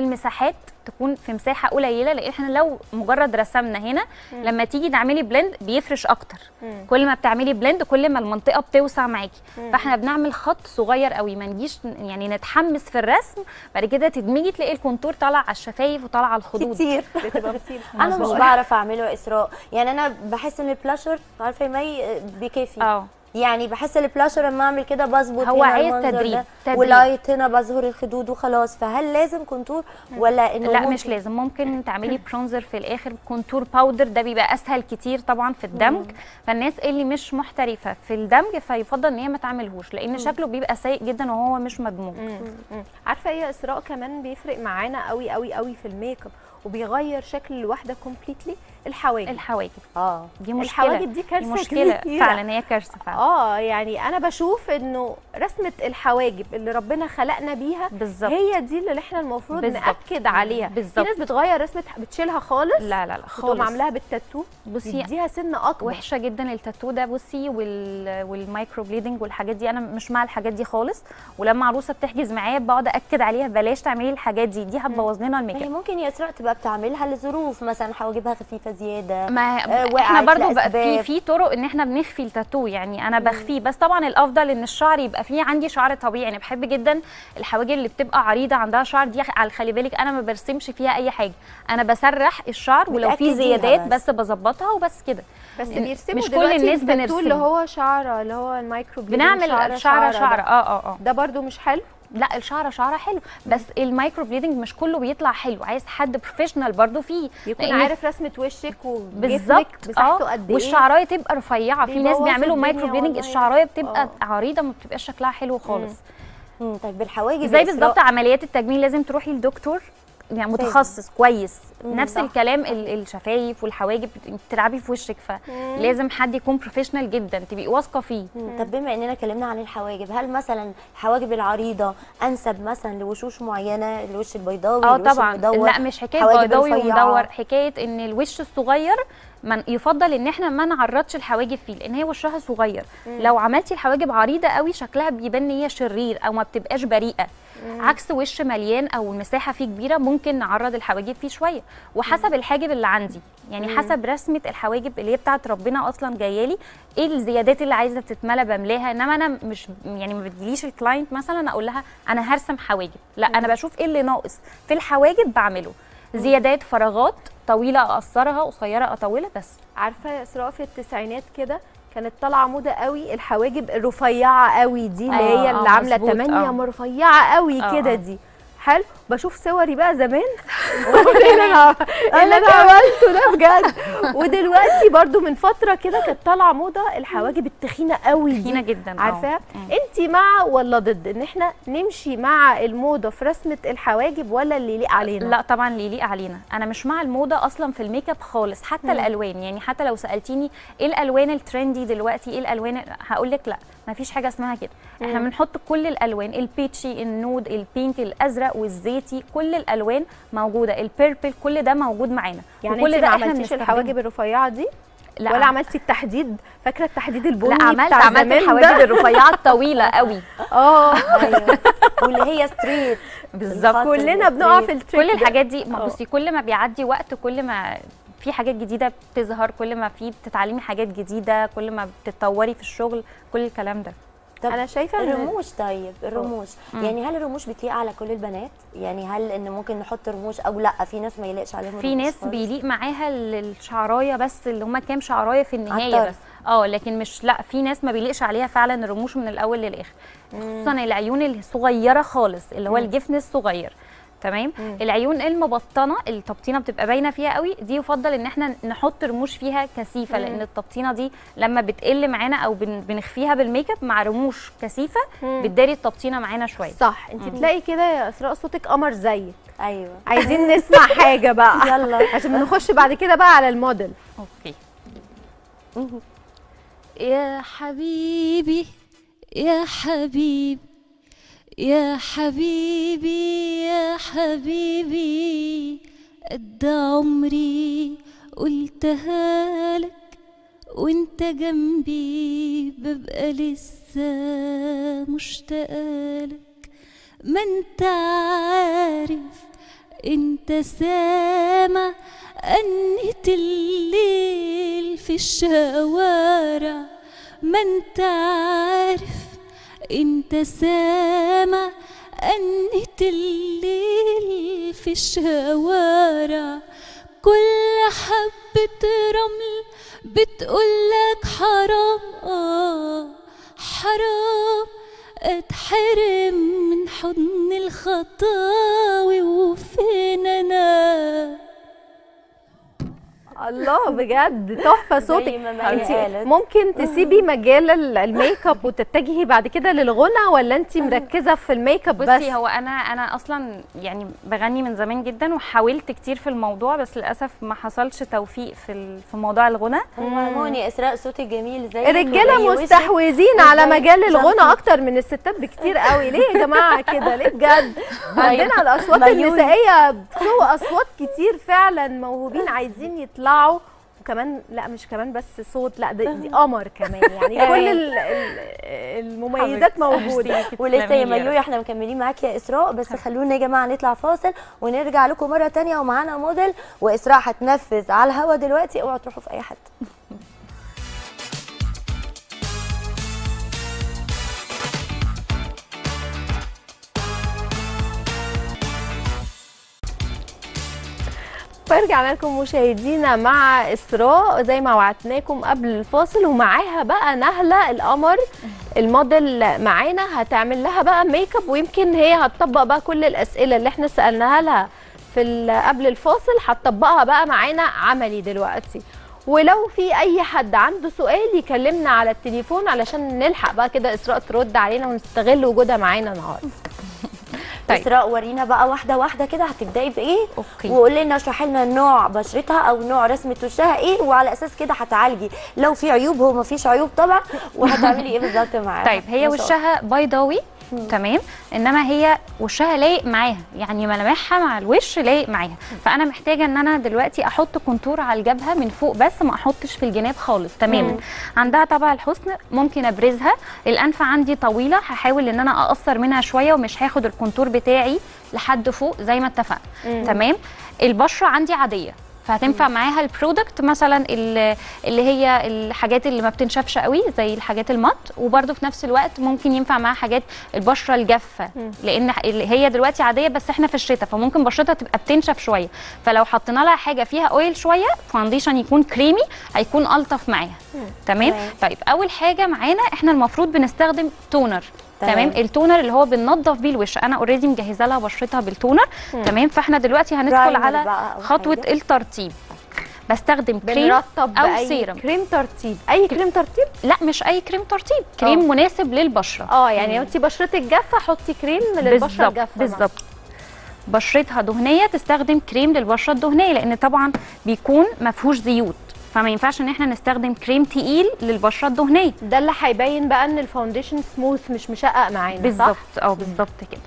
المساحات تكون في مساحه قليله لان احنا لو مجرد رسمنا هنا لما تيجي تعملي بلند بيفرش اكتر كل ما بتعملي بلند كل ما المنطقه بتوسع معاكي فاحنا بنعمل خط صغير قوي ما نجيش يعني نتحمس في الرسم بعد كده تدمجي تلاقي الكونتور طالع على الشفايف وطالع على الخدود كتير بتبقى كتير انا مش مظبوط. بعرف اعمله يا اسراء يعني انا بحس ان البلاشر عارفه يا مي بكافي اه يعني بحس البلاشر لما اعمل كده بظبط هو هنا عايز المنظر تدريب، ده، تدريب. ولايت هنا بظهر الخدود وخلاص فهل لازم كونتور ولا انه لا ممكن- مش لازم ممكن تعملي برونزر في الاخر كونتور باودر ده بيبقى اسهل كتير طبعا في الدمج فالناس اللي مش محترفه في الدمج فيفضل ان هي ما تعملهوش لان شكله بيبقى سيء جدا وهو مش مدموج مم. عارفه ايه يا اسراء كمان بيفرق معانا قوي قوي قوي في الميك اب وبيغير شكل الواحده كومبليتلي الحواجب الحواجب اه دي مشكله الحواجب دي كارثه مشكله كبيرة. فعلا هي كارثه فعلا اه يعني انا بشوف انه رسمه الحواجب اللي ربنا خلقنا بيها بالظبط هي دي اللي احنا المفروض بالظبط. ناكد عليها بالظبط. في ناس بتغير رسمه بتشيلها خالص لا لا لا وتقوم خالص عاملاها بالتاتو بصي بيديها سن اكبر وحشه جدا التاتو ده بصي وال... والمايكرو بليدنج والحاجات دي انا مش مع الحاجات دي خالص ولما عروسه بتحجز معايا بقعد اكد عليها بلاش تعملي الحاجات دي دي هتبوظ لنا الميك هي اب ممكن يا اسراء تبقى بتعملها لظروف مثلا حواجبها خفيفه زياده ما آه، احنا وقعت برضو بقى في لأسباب. في طرق ان احنا بنخفي التاتو يعني انا بخفيه بس طبعا الافضل ان الشعر يبقى فيه عندي شعر طبيعي انا بحب جدا الحواجب اللي بتبقى عريضه عندها شعر دي على خلي بالك انا ما برسمش فيها اي حاجه انا بسرح الشعر ولو في بتأكديها زيادات بس. بس بظبطها وبس كده بس إن- بيرسموا مش كل دلوقتي الناس التاتو بنرسم. اللي هو شعره اللي هو المايكرو بليدنج بنعمل شعرة شعره شعره ده. اه اه اه ده برضو مش حلو لا الشعره شعره حلو بس المايكرو بليدنج مش كله بيطلع حلو عايز حد بروفيشنال برضو فيه يكون لأن عارف رسمه وشك وجسمك بالظبط مساحته اه قد ايه والشعرايه تبقى رفيعه في ناس بيبوظوا بيعملوا الدنيا مايكرو بليدنج والله. الشعرايه بتبقى آه. عريضه ما بتبقاش شكلها حلو خالص مم، طيب بالحواجب زي يا إسراء، بالظبط عمليات التجميل لازم تروحي لدكتور يعني متخصص كويس مم، نفس صح. الكلام ال- الشفايف والحواجب بت- بتلعبي في وشك فلازم حد يكون بروفيشنال جدا تبقي واثقه فيه مم، طب بما اننا اتكلمنا عن الحواجب هل مثلا الحواجب العريضه انسب مثلا لوشوش معينه الوش البيضاوي اه الوش طبعا المدور لا مش حكايه حواجب بيضاوي رفيعة. ومدور حكايه ان الوش الصغير من يفضل ان احنا ما نعرضش الحواجب فيه لان هي وشها صغير لو عملتي الحواجب عريضه قوي شكلها بيبان ان هي شرير او ما بتبقاش بريئه عكس وش مليان او المساحه فيه كبيره ممكن نعرض الحواجب فيه شويه وحسب الحاجب اللي عندي يعني حسب رسمه الحواجب اللي هي بتاعت ربنا اصلا جايالي ايه الزيادات اللي عايزه تتملى بملاها انما انا مش يعني ما بتجيليش الكلاينت مثلا اقول لها انا هرسم حواجب لا انا بشوف ايه اللي ناقص في الحواجب بعمله زيادات فراغات طويله اقصرها قصيره اطولها بس عارفه يا اسراء في التسعينات كده كانت طالعه موضه قوي الحواجب الرفيعه قوي دي اللي آه، هي آه، اللي عامله مظبوط، 8 آه. مرفيعه قوي آه، كده آه. دي حلو بشوف صوري بقى زمان ايه اللي انا إيه اللي انا عملته ده بجد ودلوقتي برضو من فتره كده كانت طالعه موضه الحواجب التخينه قوي دي تخينه جدا آه. عارفاها مم. انت مع ولا ضد ان احنا نمشي مع الموضه في رسمه الحواجب ولا اللي يليق علينا لا طبعا اللي يليق علينا انا مش مع الموضه اصلا في الميك اب خالص حتى مم. الالوان يعني حتى لو سالتيني ايه الالوان الترندي دلوقتي ايه الالوان هقول لك لا ما فيش حاجه اسمها كده احنا مم. بنحط كل الالوان البيتشي النود البينك الازرق والزيتي كل الالوان موجوده البيربل كل ده موجود معانا يعني وكل انت ده ما احنا عملتيش بنستخدمه. الحواجب الرفيعه دي لا ولا عملتي التحديد فاكره التحديد البني لا عملت بتاع عملت زمان الحواجب ده؟ الرفيعه الطويله قوي اه ايوه واللي هي ستريت بالظبط الخط كلنا بنقع في الستريت. التريك كل ده. الحاجات دي ما آه. بصي كل ما بيعدي وقت كل ما في حاجات جديده بتظهر كل ما في بتتعلمي حاجات جديده كل ما بتتطوري في الشغل كل الكلام ده طب انا شايفه ان الرموش طيب الرموش مم. يعني هل الرموش بتليق على كل البنات يعني هل ان ممكن نحط رموش او لا في ناس ما يليقش عليهم في الرموش ناس خالص؟ بيليق معاها ال- الشعرايه بس اللي هم كام شعرايه في النهايه عالطرف. بس اه لكن مش لا في ناس ما بيليقش عليها فعلا الرموش من الاول للاخر خصوصا العيون الصغيره خالص اللي هو الجفن الصغير تمام العيون المبطنه التبطينه بتبقى باينه فيها قوي دي يفضل ان احنا نحط رموش فيها كثيفه لان التبطينه دي لما بتقل معانا او بن بنخفيها بالميك اب مع رموش كثيفه مم. بتداري التبطينه معانا شويه صح انت تلاقي كده يا اسراء صوتك قمر زيك ايوه عايزين نسمع حاجه بقى يلا عشان نخش بعد كده بقى على الموديل اوكي يا حبيبي يا حبيب يا حبيبي يا حبيبي قد عمري قلتها لك وانت جنبي ببقى لسه مشتاقة لك ما انت عارف انت سامع أنت الليل في الشوارع ما انت عارف انت سامع أنت الليل في الشوارع كل حبة رمل بتقولك حرام آه حرام اتحرم من حضن الخطاوي وفين انا الله بجد تحفه صوتك زي ما مي انت قالت. ممكن تسيبي مجال ال- الميك اب وتتجهي بعد كده للغنى ولا انت مركزه في الميك اب بس بصي هو انا انا اصلا يعني بغني من زمان جدا وحاولت كتير في الموضوع بس للاسف ما حصلش توفيق في ال- في موضوع الغنى هرموني يا اسراء صوتك جميل زي الرجاله مستحوذين على مجال الغنى اكتر من الستات بكتير قوي ليه يا جماعه كده ليه بجد عندنا الاصوات ميول. النسائيه سوى اصوات كتير فعلا موهوبين عايزين يطلعوا وكمان لا مش كمان بس صوت لا دي, دي قمر كمان يعني كل ال- ال- المميزات موجوده ولسه يا ميوي احنا مكملين معاك يا اسراء بس خلونا يا جماعه نطلع فاصل ونرجع لكم مره تانية ومعانا موديل واسراء هتنفذ على الهوا دلوقتي اوعوا تروحوا في اي حته فرجعنا لكم مشاهدينا مع اسراء زي ما وعدناكم قبل الفاصل ومعاها بقى نهله القمر الموديل معانا هتعمل لها بقى ميك اب ويمكن هي هتطبق بقى كل الاسئله اللي احنا سالناها لها في ال- قبل الفاصل هتطبقها بقى معانا عملي دلوقتي ولو في اي حد عنده سؤال يكلمنا على التليفون علشان نلحق بقى كده اسراء ترد علينا ونستغل وجودها معانا النهارده طيب. اسراء ورينا بقى واحده واحده كده هتبداي بايه اوكي وقولي لنا اشرحي لنا نوع بشرتها او نوع رسمه وشها ايه وعلى اساس كده هتعالجي لو في عيوب هو ما فيش عيوب طبعا وهتعملي ايه بالظبط معاها طيب هي ما شاء الله. وشها بيضاوي تمام انما هي وشها لايق معاها يعني ملامحها مع الوش لايق معاها فانا محتاجه ان انا دلوقتي احط كونتور على الجبهه من فوق بس ما احطش في الجناب خالص تماما عندها طبع الحسن ممكن ابرزها الانف عندي طويله هحاول ان انا اقصر منها شويه ومش هاخد الكونتور بتاعي لحد فوق زي ما اتفقنا تمام البشره عندي عاديه فهتنفع معاها البرودكت مثلا ال- اللي هي الحاجات اللي ما بتنشفش قوي زي الحاجات المط وبرده في نفس الوقت ممكن ينفع معاها حاجات البشره الجافه لان اللي هي دلوقتي عاديه بس احنا في الشتاء فممكن بشرتها تبقى بتنشف شويه فلو حطينا لها حاجه فيها اويل شويه فاونديشن يكون كريمي هيكون الطف معاها تمام تمام. طيب اول حاجه معانا احنا المفروض بنستخدم تونر تمام. تمام التونر اللي هو بننضف بيه الوش انا اوريدي مجهزه لها بشرتها بالتونر تمام فاحنا دلوقتي هندخل برايمر على بقى أو خطوه حاجة. الترطيب بستخدم كريم بنرطب او بأي سيرم كريم ترطيب اي كريم ترطيب لا مش اي كريم ترطيب كريم آه. مناسب للبشره اه يعني لو انت بشرتك جافه حطي كريم للبشره بالظبط الجافه بالظبط بشرتها دهنيه تستخدم كريم للبشره الدهنيه لان طبعا بيكون ما فيهوش زيوت فما ينفعش ان احنا نستخدم كريم تقيل للبشره الدهنيه ده اللي هيبين بقى ان الفاونديشن سموث مش مشقق معانا صح؟ بالظبط اه بالظبط كده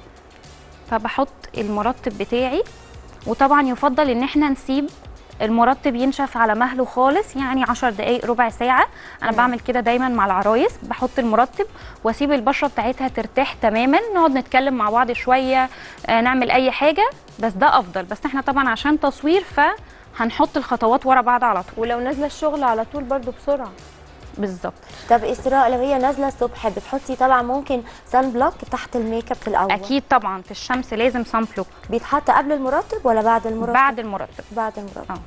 فبحط المرطب بتاعي وطبعا يفضل ان احنا نسيب المرطب ينشف على مهله خالص يعني 10 دقائق ربع ساعه انا بعمل كده دايما مع العرايس بحط المرطب واسيب البشره بتاعتها ترتاح تماما نقعد نتكلم مع بعض شويه آه، نعمل اي حاجه بس ده افضل بس احنا طبعا عشان تصوير فهنحط الخطوات ورا بعض على طول ولو نازله الشغل على طول برضو بسرعه بالظبط طب اسراء لو هي نازله الصبح بتحطي طبعا ممكن سان بلوك تحت الميك اب في الاول اكيد طبعا في الشمس لازم سان بلوك بيتحط قبل المرطب ولا بعد المرطب بعد المرطب بعد المرطب اه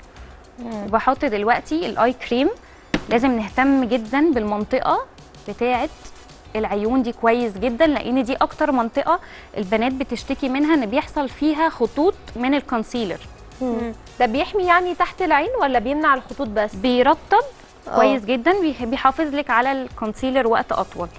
وبحط دلوقتي الاي كريم لازم نهتم جدا بالمنطقه بتاعه العيون دي كويس جدا لان دي اكتر منطقه البنات بتشتكي منها ان بيحصل فيها خطوط من الكونسيلر ده بيحمي يعني تحت العين ولا بيمنع الخطوط بس بيرطب كويس جدا بيح- بيحافظ لك على الكونسيلر وقت اطول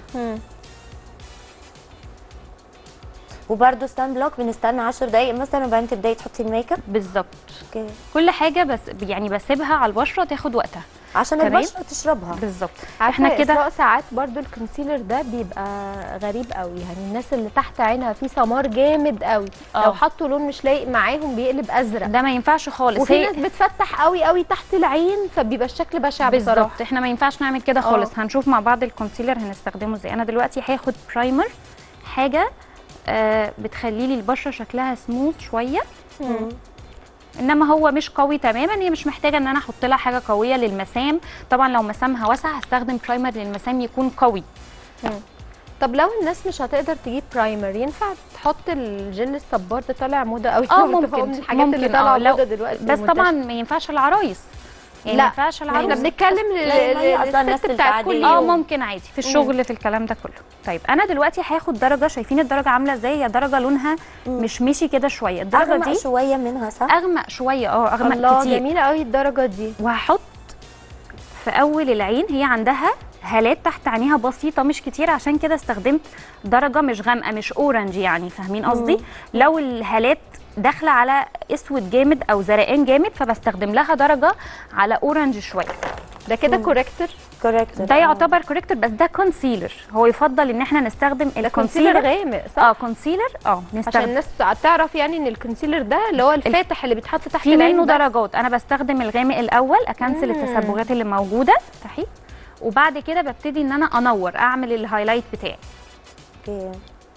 وبرده سان بلوك بنستنى 10 دقائق مثلا وبعدين تبداي تحطي الميك اب بالظبط اوكي كل حاجه بس يعني بسيبها على البشره تاخد وقتها عشان تمام. البشره تشربها بالظبط احنا احنا كده كده ساعات برضو الكونسيلر ده بيبقى غريب قوي يعني الناس اللي تحت عينها فيه سمار جامد قوي آه. لو حطوا لون مش لايق معاهم بيقلب ازرق ده ما ينفعش خالص وفي هي- ناس بتفتح قوي قوي تحت العين فبيبقى الشكل بشع بصراحه بالظبط احنا ما ينفعش نعمل كده خالص هنشوف مع بعض الكونسيلر هنستخدمه ازاي انا دلوقتي هاخد برايمر حاجه آه بتخلي لي البشره شكلها سموث شويه انما هو مش قوي تماما هي مش محتاجه ان انا احط لها حاجه قويه للمسام طبعا لو مسامها واسعه هستخدم برايمر للمسام يكون قوي طب لو الناس مش هتقدر تجيب برايمر ينفع تحط الجل الصبار ده طالع موضه قوي اه برضه، ممكن هو من الحاجات اللي ممكن طالعه اه لو موضه دلوقتي بس منتشرة. طبعا ما ينفعش العرايس يعني لا، ما ينفعش احنا العروس بنتكلم لل- لا، ما هي لل- أصلاً الناس للست بتاعت كل العادية. اه يوم ممكن عادي في الشغل في الكلام ده كله طيب انا دلوقتي هاخد درجه شايفين الدرجه عامله ازاي هي درجه لونها مش مشي كده شويه الدرجه اغمق دي شويه منها صح اغمق شويه اه اغمق الله كتير جميله قوي الدرجه دي وهحط في اول العين هي عندها هالات تحت عينيها بسيطه مش كتير عشان كده استخدمت درجه مش غامقه مش اورنج يعني فاهمين قصدي لو الهالات داخله على اسود جامد او زرقان جامد فبستخدم لها درجه على اورنج شويه ده كده كوريكتور كوريكت ده يعتبر كوريكتور بس ده كونسيلر هو يفضل ان احنا نستخدم ده كونسيلر الكونسيلر غامق صح اه كونسيلر اه عشان نستخدم الناس تعرف يعني ان الكونسيلر ده اللي هو الفاتح اللي بيتحط تحت في العين منه بس. درجات انا بستخدم الغامق الاول اكنسل التسبغات اللي موجوده افتحي وبعد كده ببتدي ان انا انور اعمل الهايلايت بتاعي اوكي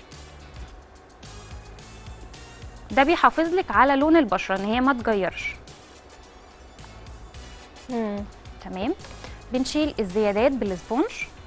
ده بيحافظ لك على لون البشره ان هي ما تغيرش مم. تمام بنشيل الزيادات بالسبونج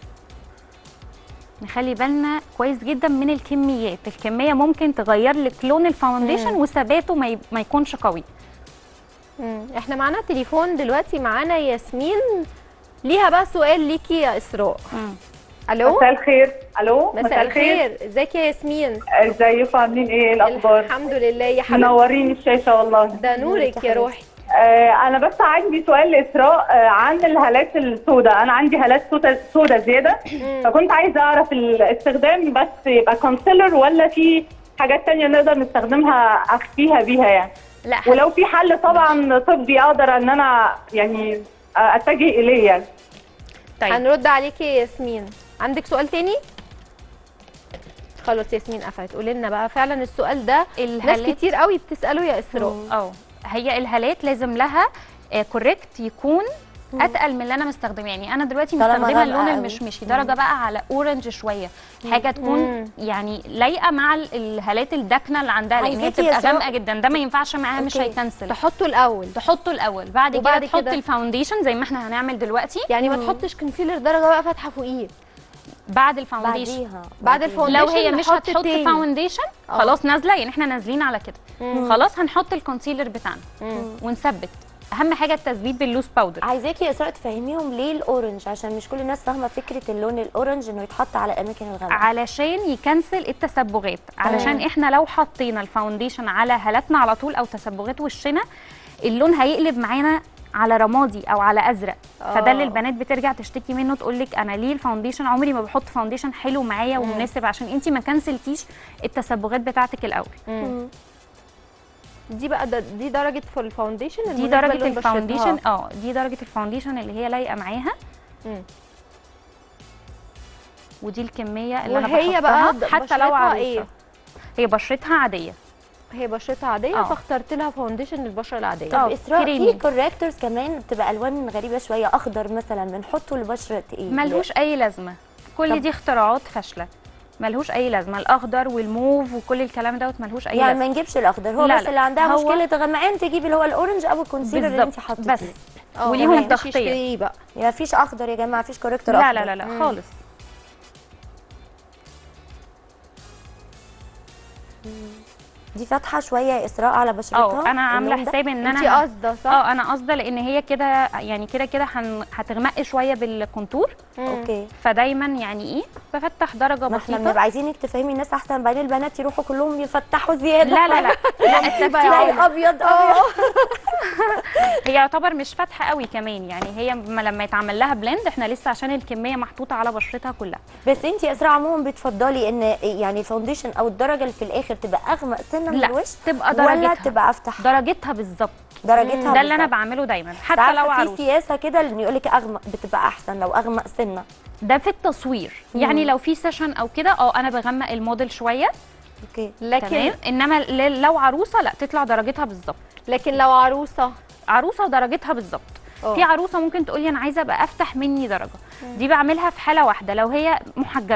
نخلي بالنا كويس جدا من الكميات الكميه ممكن تغير لك لون الفاونديشن وثباته ما, ي... ما يكونش قوي مم. احنا معانا تليفون دلوقتي معانا ياسمين ليها بقى سؤال ليكي يا اسراء مم. الو مساء الخير الو مساء الخير ازيك يا ياسمين ازيكم عاملين ايه إيه الاخبار الحمد لله يا حبيبتي منورين الشاشه والله ده نورك يا روحي آه انا بس عندي سؤال لاسراء آه عن الهالات السوداء انا عندي هالات سوداء سوداء زياده فكنت عايزه اعرف الاستخدام بس يبقى كونسيلر ولا في حاجات تانية نقدر نستخدمها اخفيها بيها يعني لا ولو في حل طبعا طبي اقدر ان انا يعني آه، اتجه اليه يعني طيب هنرد عليكي يا ياسمين عندك سؤال تاني خلاص ياسمين قفلت قولي لنا بقى فعلا السؤال ده ناس الهالات كتير قوي بتساله يا اسراء اه هي الهالات لازم لها كوريكت يكون اتقل من اللي انا مستخدمه يعني انا دلوقتي طالما مستخدمه غامقة اللون قوي. المشمشي درجه بقى على اورنج شويه حاجه تكون مم. يعني لايقه مع ال- الهالات الداكنه اللي عندها لان هي عايزاكي يا بتبقى سراء- غامقه جدا ده ما ينفعش معاها مش أوكي. هيكنسل تحطه الاول تحطه الاول بعد وبعد كده تحط كده؟ الفاونديشن زي ما احنا هنعمل دلوقتي يعني ما تحطش كونسيلر درجه بقى فاتحه فوقيه بعد الفاونديشن بعديها بعد بعديها. الفاونديشن لو هي مش نحط هتحط التاني. فاونديشن آه. خلاص نازله يعني احنا نازلين على كده خلاص هنحط الكونسيلر بتاعنا ونثبت اهم حاجه التثبيت باللوز باودر عايزاكي يا اسراء تفهميهم ليه الاورنج عشان مش كل الناس فاهمه فكره اللون الاورنج انه يتحط على الاماكن الغامقه علشان يكنسل التسبغات علشان احنا لو حطينا الفاونديشن على هالاتنا على طول او تسبغات وشنا اللون هيقلب معانا على رمادي او على ازرق فده اللي آه. البنات بترجع تشتكي منه تقول لك انا ليه الفاونديشن عمري ما بحط فاونديشن حلو معايا ومناسب عشان انت ما كنسلتيش التسبغات بتاعتك الاول دي بقى ده دي درجه في الفاونديشن دي المناسبة درجه للون بشرتها. الفاونديشن اه دي درجه الفاونديشن اللي هي لايقه معاها مم. ودي الكميه اللي انا وهي بقى بحطها د- حتى لو بشرتها عروسه إيه؟ هي بشرتها عاديه هي بشرتها عاديه آه. فاخترت لها فاونديشن للبشره العاديه طب آه، اسراء كريمي. في كوريكتورز كمان بتبقى الوان غريبه شويه اخضر مثلا بنحطه لبشره ايه ملهوش اي لازمه كل طب- دي اختراعات فاشله ملهوش اي لازمه الاخضر والموف وكل الكلام دوت ملهوش اي يعني ما لازمه نجيبش الاخضر هو لا، بس لا. اللي عندها هو- مشكله غمقان تجيب اللي هو الاورنج او الكونسيلر اللي انت بالظبط حاطه بس آه، وليهم ما ينفعش تغطية. يشتريه بقى ما فيش اخضر يا جماعه فيش كوريكتور لا اخضر لا لا لا خالص دي فاتحه شويه يا اسراء على بشرتها اه انا عامله اللون ده؟ حسابي ان انت انا قاصده صح اه انا قاصده لان هي كده يعني كده كده هن- هتغمق شويه بالكونتور اوكي فدايما يعني ايه بفتح درجه ما احنا بسيطه بنبقى عايزينك تفهمي الناس احسن بعدين البنات يروحوا كلهم يفتحوا زياده لا لا لا لا تلاقي التفتيح ابيض ابيض هي يعتبر مش فاتحه قوي كمان يعني هي م- لما يتعمل لها بلند احنا لسه عشان الكميه محطوطه على بشرتها كلها بس انت يا اسراء عموما بتفضلي ان يعني الفاونديشن او الدرجه اللي في الاخر تبقى اغمق سنه من لا الوش تبقى ولا درجتها تبقى افتح درجتها بالظبط درجتها ده اللي انا بالظبط. بعمله دايما حتى عارفة لو في عروسه سياسه كده اللي يقول لك اغمق بتبقى احسن لو اغمق سنه ده في التصوير يعني لو في سيشن او كده اه انا بغمق الموديل شويه اوكي لكن تمام انما ل- لو عروسه لا تطلع درجتها بالظبط لكن لو عروسه عروسه ودرجتها بالظبط اه. في عروسه ممكن تقولي انا عايزه ابقى افتح مني درجه دي بعملها في حاله واحده لو هي محجبه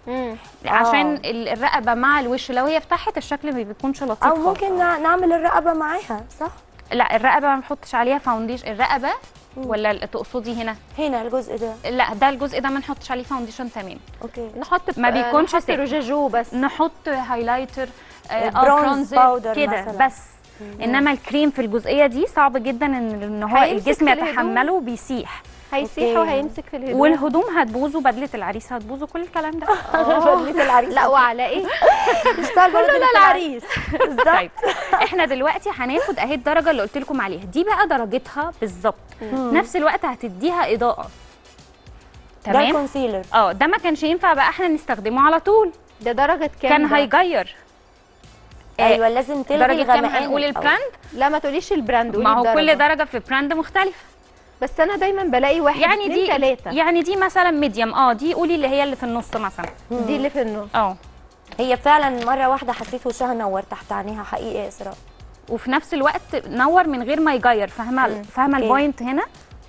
مم. عشان ال- الرقبه مع الوش لو هي فتحت الشكل ما بيكونش لطيف او خالص. ممكن نع- نعمل الرقبه معاها صح لا الرقبه ما نحطش عليها فاونديشن الرقبه ولا ال- تقصدي هنا هنا الجزء ده لا ده الجزء ده ما نحطش عليه فاونديشن تمام اوكي نحط ما بيكونش نحط ساكت. روجاجو بس نحط هايلايتر آه، برونز او برونزر باودر كده مثلاً. بس انما الكريم في الجزئيه دي صعب جدا ان ان هو هيمسك الجسم في الهدوم. يتحمله بيسيح هيسيح أوكي. وهيمسك في الهدوم والهدوم هتبوظ وبدله العريس هتبوظ وكل الكلام ده بدله العريس لا وعلى ايه؟ اشتغل كله العريس طيب احنا دلوقتي هناخد اهي الدرجه اللي قلت لكم عليها دي بقى درجتها بالظبط نفس الوقت هتديها اضاءه ده تمام الكونسيلر اه ده ما كانش ينفع بقى احنا نستخدمه على طول ده درجة كام كان ده؟ هيغير آه، ايوه لازم تلغي درجه كام الغمقان هنقول الأول. البراند لا ما تقوليش البراند ما قولي هو كل الدرجة. درجه في براند مختلف بس انا دايما بلاقي واحد يعني اتنين دي تلاتة يعني دي مثلا ميديوم اه دي قولي اللي هي اللي في النص مثلا دي اللي في النص اه هي فعلا مره واحده حسيت وشها نور تحت عينيها حقيقي يا اسراء وفي نفس الوقت نور من غير ما يغير فاهمه فاهمه أوكي. البوينت هنا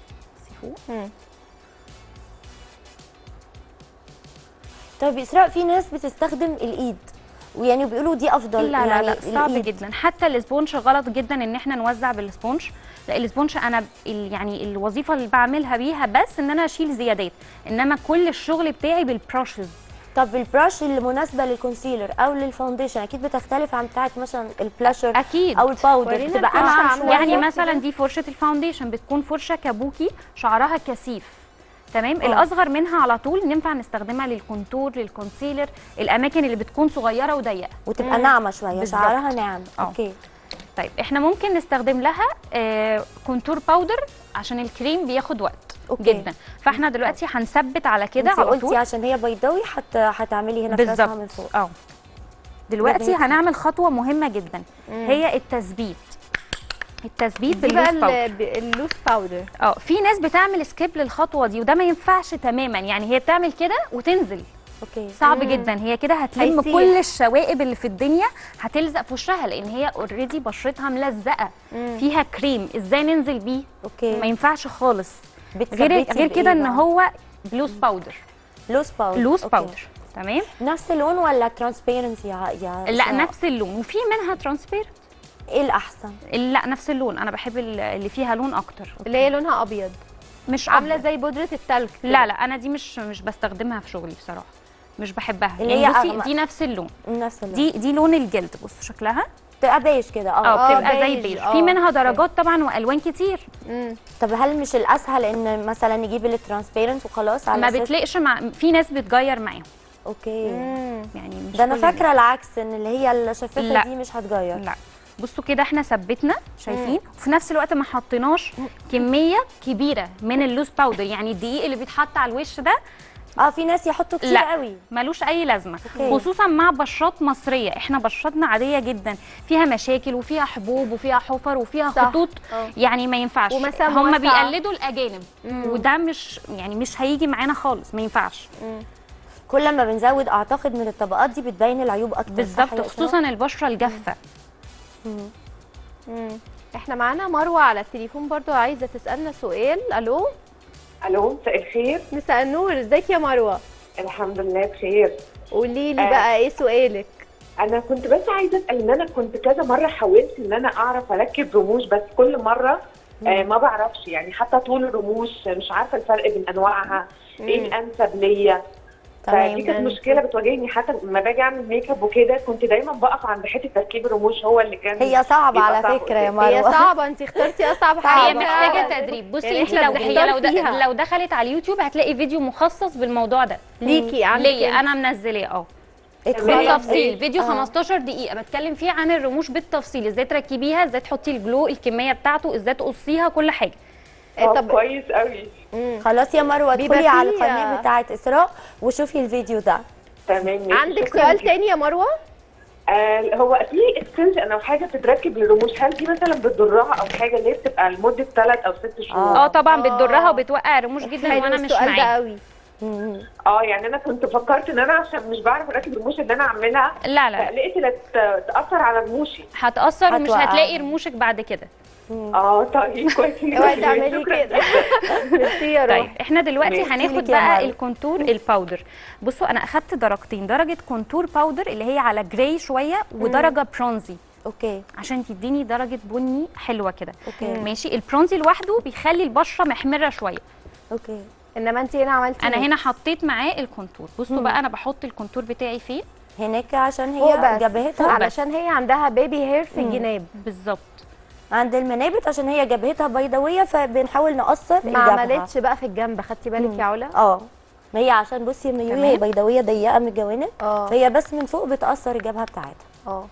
طيب اسراء في ناس بتستخدم الايد ويعني بيقولوا دي افضل لا لا يعني لا صعب الإيد. جدا حتى الاسبونج غلط جدا ان احنا نوزع بالاسبونج لا الاسبونج انا ب- ال- يعني الوظيفه اللي بعملها بيها بس ان انا اشيل زيادات انما كل الشغل بتاعي بالبراشز طب البراش اللي مناسبه للكونسيلر او للفاونديشن اكيد بتختلف عن بتاعه مثلا البلاشر اكيد او الباودر ورينا بتبقى الفرشة انعم عاملة شويه يعني كده. مثلا دي فرشه الفاونديشن بتكون فرشه كابوكي شعرها كثيف تمام الاصغر منها على طول ينفع نستخدمها للكونتور للكونسيلر الاماكن اللي بتكون صغيره وضيقه وتبقى ناعمه شويه بالظبط. شعرها ناعم اه. اوكي طيب احنا ممكن نستخدم لها آه كونتور باودر عشان الكريم بياخد وقت أوكي. جدا فاحنا دلوقتي هنثبت على كده انت على قلتي طول عشان هي بيضاوي حت... هتعملي هنا في راسها من بالظبط فوق اه دلوقتي لازم هنعمل خطوه مهمه جدا هي التثبيت التثبيت دي بقى باللوز باودر ال- ب- اللوز باودر اه في ناس بتعمل سكيب للخطوه دي وده ما ينفعش تماما يعني هي بتعمل كده وتنزل اوكي صعب جدا هي كده هتلم هيسيح. كل الشوائب اللي في الدنيا هتلزق في وشها لان هي اوريدي بشرتها ملزقه فيها كريم ازاي ننزل بيه ما اوكي ينفعش خالص غير بتثبتي غير كده بإيه ان بقى؟ هو لوز باودر لوز باودر لوز أوكي. باودر تمام نفس اللون ولا ترانسبيرنسي يا يا لا إسراء؟ نفس اللون وفي منها ترانسبيرنت ايه الاحسن لا نفس اللون انا بحب ال- اللي فيها لون اكتر اللي هي لونها ابيض مش عامله أبيض. زي بودره التلج كده. لا لا انا دي مش مش بستخدمها في شغلي بصراحه مش بحبها اللي يعني هي بصي أغمق. دي نفس اللون نفس اللون دي دي لون الجلد بصوا شكلها بتبقى بيج كده اه اه آه، بتبقى زي بيج، بيج آه، في منها أوكي. درجات طبعا والوان كتير مم. طب هل مش الاسهل ان مثلا نجيب الترانسبيرنت وخلاص على ما أساس- بتلاقش مع في ناس بتغير معاهم اوكي مم. يعني مش ده انا كل فاكره العكس ان اللي هي الشفافه لا. دي مش هتغير الناس. لا بصوا كده احنا ثبتنا شايفين وفي نفس الوقت ما حطيناش كميه كبيره من اللوز باودر يعني الدقيق اللي بيتحط على الوش ده اه في ناس يحطوا كتير لا. قوي ملوش اي لازمه أوكي. خصوصا مع بشرات مصريه احنا بشرتنا عاديه جدا فيها مشاكل وفيها حبوب وفيها حفر وفيها صح. خطوط آه. يعني ما ينفعش ومسام هم واسعة. بيقلدوا الاجانب وده مش يعني مش هيجي معانا خالص ما ينفعش كل ما بنزود اعتقد من الطبقات دي بتبين العيوب اكتر صح بالظبط يا إسراء؟ خصوصا البشره الجافه مم. احنا معانا مروه على التليفون برضو عايزه تسالنا سؤال الو الو مساء الخير مساء النور ازيك يا مروه الحمد لله بخير قولي لي آه. بقى ايه سؤالك انا كنت بس عايزه اسال ان انا كنت كذا مره حاولت ان انا اعرف اركب رموش بس كل مره آه ما بعرفش يعني حتى طول الرموش مش عارفه الفرق بين انواعها ايه الانسب ليا تمام، فدي كانت يعني مشكله بتواجهني حتى لما باجي اعمل ميك اب وكده كنت دايما بقف عند حته تركيب الرموش هو اللي كان هي صعبه بيبقى على صعب فكره يا قدامي. هي مروه صعبه انت اخترتي اصعب صعبة. حاجه هي محتاجه تدريب بصي يعني انت إحنا لو هي بنحتار لو د- فيها. لو دخلت على اليوتيوب هتلاقي فيديو مخصص بالموضوع ده ليكي عندك ليا انت. انا منزلاه اه ادخلي بالتفصيل فيديو آه. 15 دقيقه بتكلم فيه عن الرموش بالتفصيل ازاي تركبيها ازاي تحطي الجلو الكميه بتاعته ازاي تقصيها كل حاجه إيه طب طب كويس قوي خلاص يا مروه بيبقى ادخلي على فيه- القناه بتاعه اسراء وشوفي الفيديو ده تمام ماشي. عندك شكراً سؤال جداً. تاني يا مروه آه هو في اكستنشن او حاجه بتتركب للرموش هل دي مثلا بتضرها او حاجه اللي هي بتبقى لمده ثلاث او ست شهور اه طبعا آه. بتضرها وبتوقع الرموش جدا حلو وانا مش السؤال ده معاك قوي مم. اه يعني انا كنت فكرت ان انا عشان مش بعرف اركب الرموش اللي انا اعملها لا لا فقلقت لا ت- تاثر على رموشي هتاثر ومش هتوقع. هتلاقي رموشك بعد كده اه طيب كويس إنك اوعي قلتي. تعملي شكراً كده ميرسي يا طيب روح احنا دلوقتي ماشي. هناخد ليكي يا بقى مريم. الكونتور الباودر بصوا انا اخدت درجتين درجه كونتور باودر اللي هي على جراي شويه ودرجه برونزي اوكي عشان تديني درجه بني حلوه كده اوكي ماشي البرونزي لوحده بيخلي البشره محمره شويه اوكي انما انت هنا عملتي انا ميكس. هنا حطيت معاه الكونتور بصوا بقى انا بحط الكونتور بتاعي فين هناك عشان فوق هي بس جبهتها علشان هي عندها بيبي هير في الجناب بالظبط عند المنابت عشان هي جبهتها بيضاويه فبنحاول نقصر ما الجبهة. عملتش بقى في الجنب خدتي بالك يا علا اه ما هي عشان بصي يا ميوي هي تمام. بيضاويه ضيقه من الجوانب اه فهي بس من فوق بتاثر الجبهه بتاعتها اه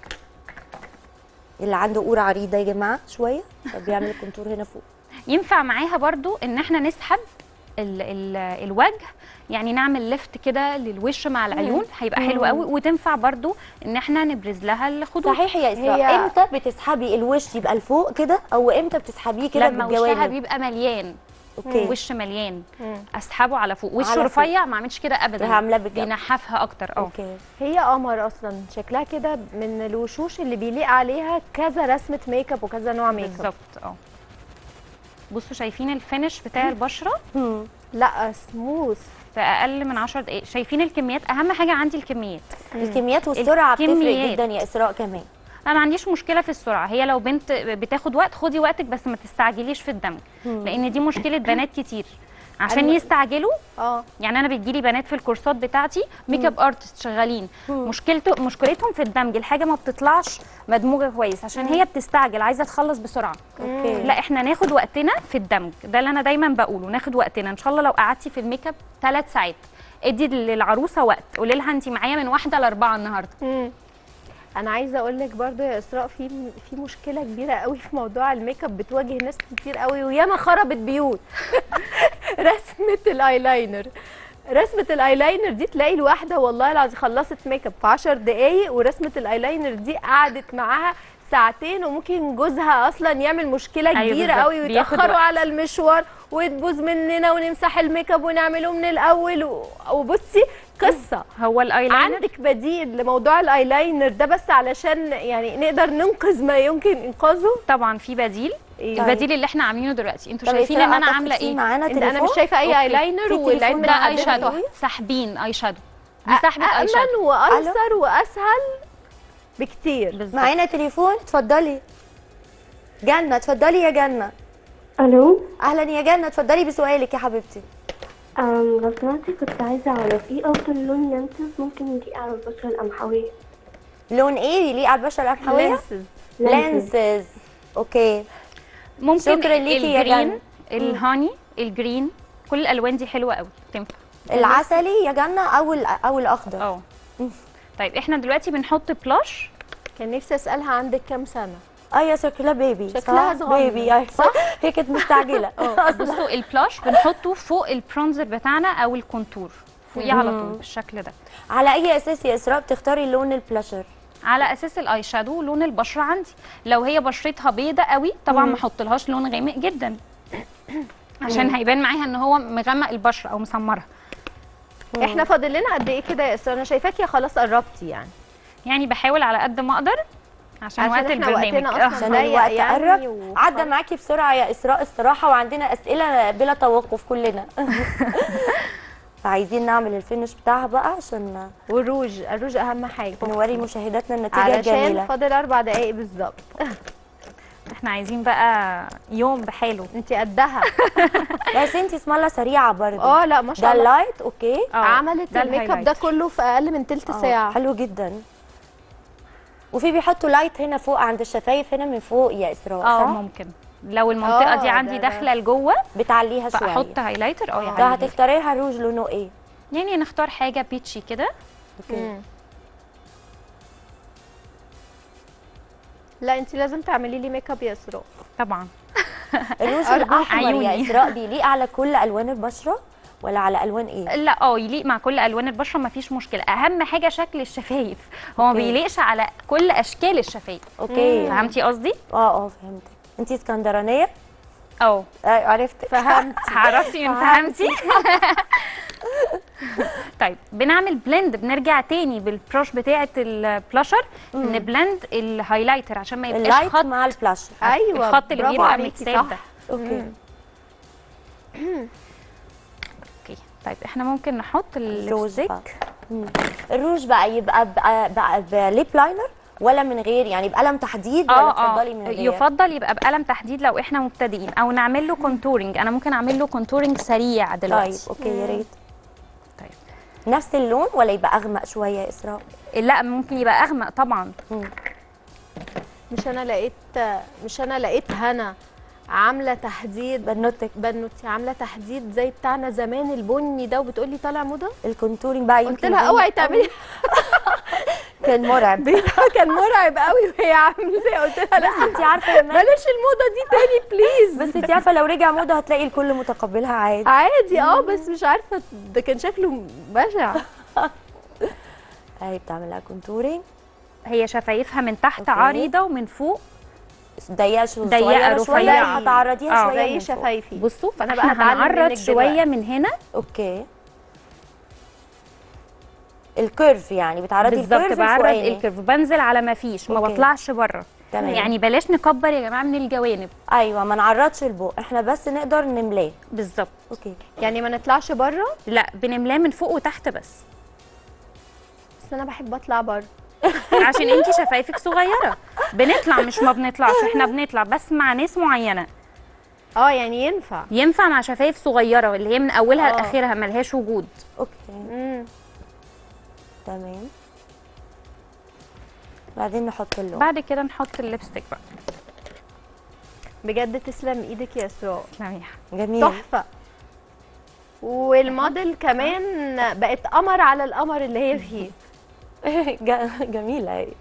اللي عنده قوره عريضه يا جماعه شويه فبيعمل الكونتور هنا فوق ينفع معاها برضو ان احنا نسحب ال ال الوجه يعني نعمل ليفت كده للوش مع العيون هيبقى حلو قوي وتنفع برضو ان احنا نبرز لها الخدود صحيح يا اسراء هي- امتى بتسحبي الوش يبقى لفوق كده او امتى بتسحبيه كده لما وشها بالجوانب بيبقى مليان اوكي وش مليان اسحبه على فوق وش على فوق. رفيع ما اعملش كده ابدا عاملاه بالجنب. بينحفها اكتر اه اوكي هي قمر اصلا شكلها كده من الوشوش اللي بيليق عليها كذا رسمه ميك اب وكذا نوع ميك اب بالظبط اه بصوا شايفين الفينش بتاع البشره هم. لا سموث في اقل من 10 دقائق شايفين الكميات اهم حاجه عندي الكميات الكميات والسرعه بتفرق الكميات. جدا يا اسراء كمان انا ما عنديش مشكله في السرعه هي لو بنت بتاخد وقت خدي وقتك بس ما تستعجليش في الدمج لان دي مشكله بنات كتير عشان أيوة. يستعجلوا اه يعني انا بتجيلي بنات في الكورسات بتاعتي ميك اب ارتست شغالين مشكلته مشكلتهم في الدمج الحاجه ما بتطلعش مدموجه كويس عشان هي بتستعجل عايزه تخلص بسرعه اوكي لا احنا ناخد وقتنا في الدمج ده اللي انا دايما بقوله ناخد وقتنا ان شاء الله لو قعدتي في الميك اب ثلاث ساعات ادي للعروسه وقت قولي لها انت معايا من واحده لاربعه النهارده مم. انا عايزه اقول لك برضو يا اسراء في في مشكله كبيره قوي في موضوع الميك اب بتواجه ناس كتير قوي وياما خربت بيوت رسمه الايلاينر رسمه الايلاينر دي تلاقي الواحده والله العظيم خلصت ميك اب في 10 دقايق ورسمه الايلاينر دي قعدت معاها ساعتين وممكن جوزها اصلا يعمل مشكله أيوة كبيره بالظبط. قوي بياخد ويتاخروا وقت. على المشوار وتبوظ مننا ونمسح الميك اب ونعمله من الاول و- وبصي قصه هو الايلاينر عندك بديل لموضوع الايلاينر ده بس علشان يعني نقدر ننقذ ما يمكن انقاذه طبعا في بديل إيه؟ البديل اللي احنا عاملينه دلوقتي انتوا طب شايفين إسراء ان انا هتاخدي عامله فيه ايه معانا انت انا تليفون؟ مش شايفه اي أوكي. ايلاينر في والعين تليفون من ده اي عندنا شادو تحفة. ساحبين اي شادو دي سحبه اي شادو امن وايسر واسهل بكتير بالظبط معانا تليفون اتفضلي جنة اتفضلي يا جنة الو اهلا يا جنة اتفضلي بسؤالك يا حبيبتي أم لو سمحتي كنت عايزة أعرف إيه أفضل لون لانسز ممكن يليق على البشرة القمحوية لون ايه يليق على البشره القمحويه لينسز لانسز اوكي ممكن شكراً ليكي يا الجرين جنة. الهاني الجرين كل الالوان دي حلوه قوي تنفع العسلي يا جنة او ال- او الاخضر اه طيب احنا دلوقتي بنحط بلاش كان نفسي اسالها عندك كام سنه اه يا شكلها بيبي شكلها صح؟ صغنن. بيبي أيوة. صح هي كانت مستعجله بصوا البلاش بنحطه فوق البرونزر بتاعنا او الكونتور فوقيه على طول بالشكل ده على اي اساس يا اسراء بتختاري لون البلاشر على اساس الاي شادو لون البشره عندي لو هي بشرتها بيضه قوي طبعا ما احطلهاش لون غامق جدا عشان هيبان معاها ان هو مغمق البشره او مسمرها احنا فاضل لنا قد ايه كده يا اسراء انا شايفاكي خلاص قربتي يعني يعني بحاول على قد ما اقدر عشان, عشان وقت احنا البرنامج وقتنا آه. أصلاً عشان ضيق الوقت يعني قرب و- عدى معاكي بسرعه يا اسراء الصراحه وعندنا اسئله بلا توقف كلنا فعايزين نعمل الفينش بتاعها بقى عشان والروج الروج اهم حاجه نوري مشاهداتنا النتيجه علشان الجميله فاضل اربع دقايق بالظبط احنا عايزين بقى يوم بحاله انت قدها بس انتي اسم الله سريعه برضه اه لا ما ده شاء الله اللايت اوكي آه، عملت ده الميك اب ده الهايلايت. كله في اقل من تلت آه، ساعه حلو جدا وفي بيحطوا لايت هنا فوق عند الشفايف هنا من فوق يا اسراء اه صح؟ ممكن لو المنطقه آه، دي عندي ده- ده. داخله لجوه بتعليها شويه فاحط هايلايتر اه ده يعني هتختاري لها روج لونه ايه؟ يعني نختار حاجه بيتشي كده اوكي مم. لا انت لازم تعملي لي ميك اب يا اسراء طبعا الروج أرجوك الاحمر يا عيوني. اسراء بيليق على كل الوان البشره ولا على الوان ايه؟ لا اه يليق مع كل الوان البشره مفيش مشكله اهم حاجه شكل الشفايف هو ما أوكي. بيليقش على كل اشكال الشفايف اوكي فهمتي قصدي اه اه فهمتك انتي اسكندرانيه؟ اه آه عرفت فهمت عرفتي من فهمتي طيب بنعمل بلند بنرجع تاني بالبروش بتاعه البلاشر نبلند الهايلايتر عشان ما يبقاش اللايت خط مع البلاش ايوه الخط اللي برافو بيبقى عليكي، متساب صح. ده اوكي اوكي طيب احنا ممكن نحط الروج الليبستيك بقى. مم. الروج بقى يبقى بقى, بقى بليب لاينر ولا من غير يعني بقلم تحديد ولا اه اه تفضلي من غير يفضل يبقى بقلم تحديد لو احنا مبتدئين او نعمل له كونتورنج انا ممكن اعمل له كونتورنج سريع طيب دلوقتي اوكي يا ريت طيب. نفس اللون ولا يبقى اغمق شويه يا اسراء لا ممكن يبقى اغمق طبعا مش انا لقيت مش انا لقيت هنا عامله تحديد بنوتك بنوتي عامله تحديد زي بتاعنا زمان البني ده وبتقولي طالع موضه الكونتورنج بقى قلت يمكن لها غامق اوعي أوي. تعملي كان مرعب كان مرعب قوي وهي عامله زي قلت لها لا بس انت عارفه يا بلاش الموضه دي تاني بليز بس انت عارفه لو رجع موضه هتلاقي الكل متقبلها عادي عادي اه بس مش عارفه ده كان شكله بشع اهي بتعمل لها كونتورنج هي شفايفها من تحت أوكي. عريضه ومن فوق ضيقه شويه ضيقة صغيرة شويه رفيعة. هتعرضيها آه. شويه زي من فوق. شفايفي بصوا فأنا فانا بقى بقى هتعلم هنعرض منك شويه دلوقتي. من هنا اوكي الكيرف يعني بتعرضي بالظبط الكيرف بعرض الفوقاني. الكيرف بنزل على ما فيش ما أوكي. بطلعش بره تمام يعني بلاش نكبر يا جماعه من الجوانب ايوه ما نعرضش البق احنا بس نقدر نملاه بالظبط اوكي يعني ما نطلعش بره لا بنملاه من فوق وتحت بس بس انا بحب اطلع بره عشان انتي شفايفك صغيره بنطلع مش ما بنطلعش احنا بنطلع بس مع ناس معينه اه يعني ينفع ينفع مع شفايف صغيره اللي هي من اولها آه. لاخرها ملهاش وجود اوكي امم تمام بعدين نحط اللون بعد كده نحط الليبستيك بقى بجد تسلم ايدك يا اسراء تسلمي جميل تحفه والموديل كمان بقت قمر على القمر اللي هي فيه ج- جميله اهي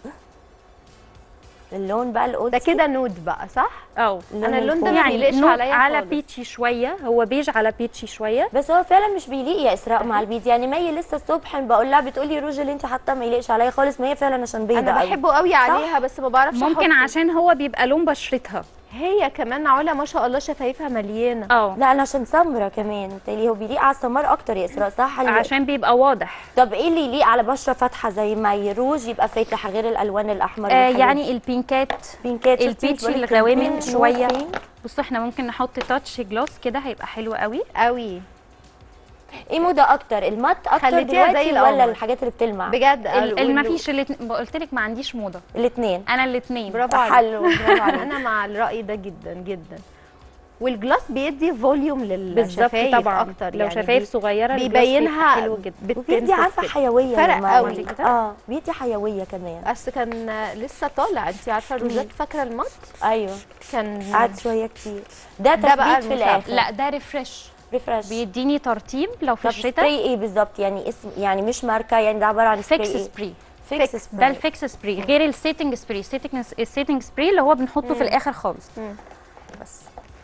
اللون بقى ده القدسي كده نود بقى صح اه انا اللون ده ما يعني بيليقش نوت عليا على خالص. بيتشي شويه هو بيج على بيتشي شويه بس هو فعلا مش بيليق يا اسراء مع البيض يعني مي لسه الصبح بقول لها بتقولي الروج اللي انت حاطاه ما يليقش عليا خالص ما هي فعلا عشان بيضه انا قوي. بحبه قوي عليها بس ما بعرفش ممكن أحطه. عشان هو بيبقى لون بشرتها هي كمان علا ما شاء الله شفايفها مليانه اه لا انا عشان سمرة كمان بالتالي هو بيليق على السمار اكتر يا اسراء صح ال- عشان بيبقى واضح طب ايه اللي يليق على بشره فاتحه زي مي روج يبقى فاتح غير الالوان الاحمر آه والحاجات يعني دي. البينكات بينكات شفتي البيتشي بقولك الغوامق بينك، شوية. بينك. بصوا احنا ممكن نحط تاتش جلوس كده هيبقى حلو قوي قوي ايه موضه اكتر المات اكتر خليتيها زي دلوقتي القمر. ولا الحاجات اللي بتلمع بجد ال- ما فيش قلت لك ما عنديش موضه الاثنين انا الاثنين برافو عليك حلو برافو عليك انا مع الراي ده جدا جدا والجلاس بيدي فوليوم بالظبط للشفايف طبعا اكتر لو يعني شفايف بي- صغيره الجلاس بيبينها بيبقى حلو جدا وبيدي بتنفخ عارفه كده. حيويه فرق يا جماعة. قوي. اه بيدي حيويه كمان بس كان لسه طالع انت عارفه الروجات فاكره المط ايوه كان قعد شويه كتير ده ده بقى تثبيت في المساعد. الاخر لا ده ريفرش ريفرش بيديني ترطيب لو في طب الشتاء سبراي ايه بالظبط يعني اسم يعني مش ماركه يعني ده عباره عن فيكس سبراي سبراي فيكس ده سبراي الفيكس سبراي غير السيتنج سبراي السيتنج السيتنج سبراي اللي هو بنحطه في الاخر خالص بس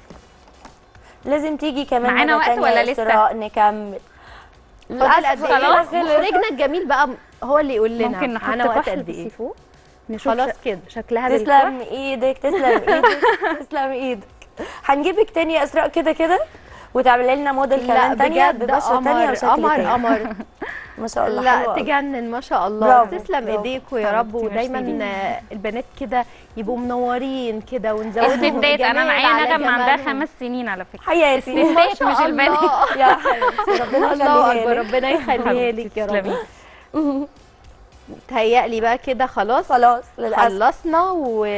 لازم تيجي كمان معانا مرة وقت تانية ولا يا لسه؟ إسراء نكمل فاضل قد ايه خلاص. مخرجنا الجميل بقى هو اللي يقول لنا ممكن نحط معانا وقت كحل قد ايه بس فوق نشوف خلاص ش- كده شكلها بالكحل تسلم ايدك تسلم ايدك تسلم ايدك هنجيبك تاني يا اسراء كده كده وتعملي لنا موديل لا كمان تانية بجد ببشره تانية قمر وشكل قمر تاني قمر ما شاء الله لا حلوة أوي. تجنن ما شاء الله برافو، تسلم برافو. ايديكوا يا رب حبيبتي، ودايما ميرسي آه، البنات كده يبقوا منورين كده ونزودهم الستات انا جمال معايا على نغم عندها جمالهم. خمس سنين على فكره حياتي ما الستات شاء مش البنات الله. يا حبيبتي ربنا الله يخليها اكبر لك ربنا يخليها لك يا رب تسلمي. تهيألي بقى كده خلاص خلاص للاسف خلصنا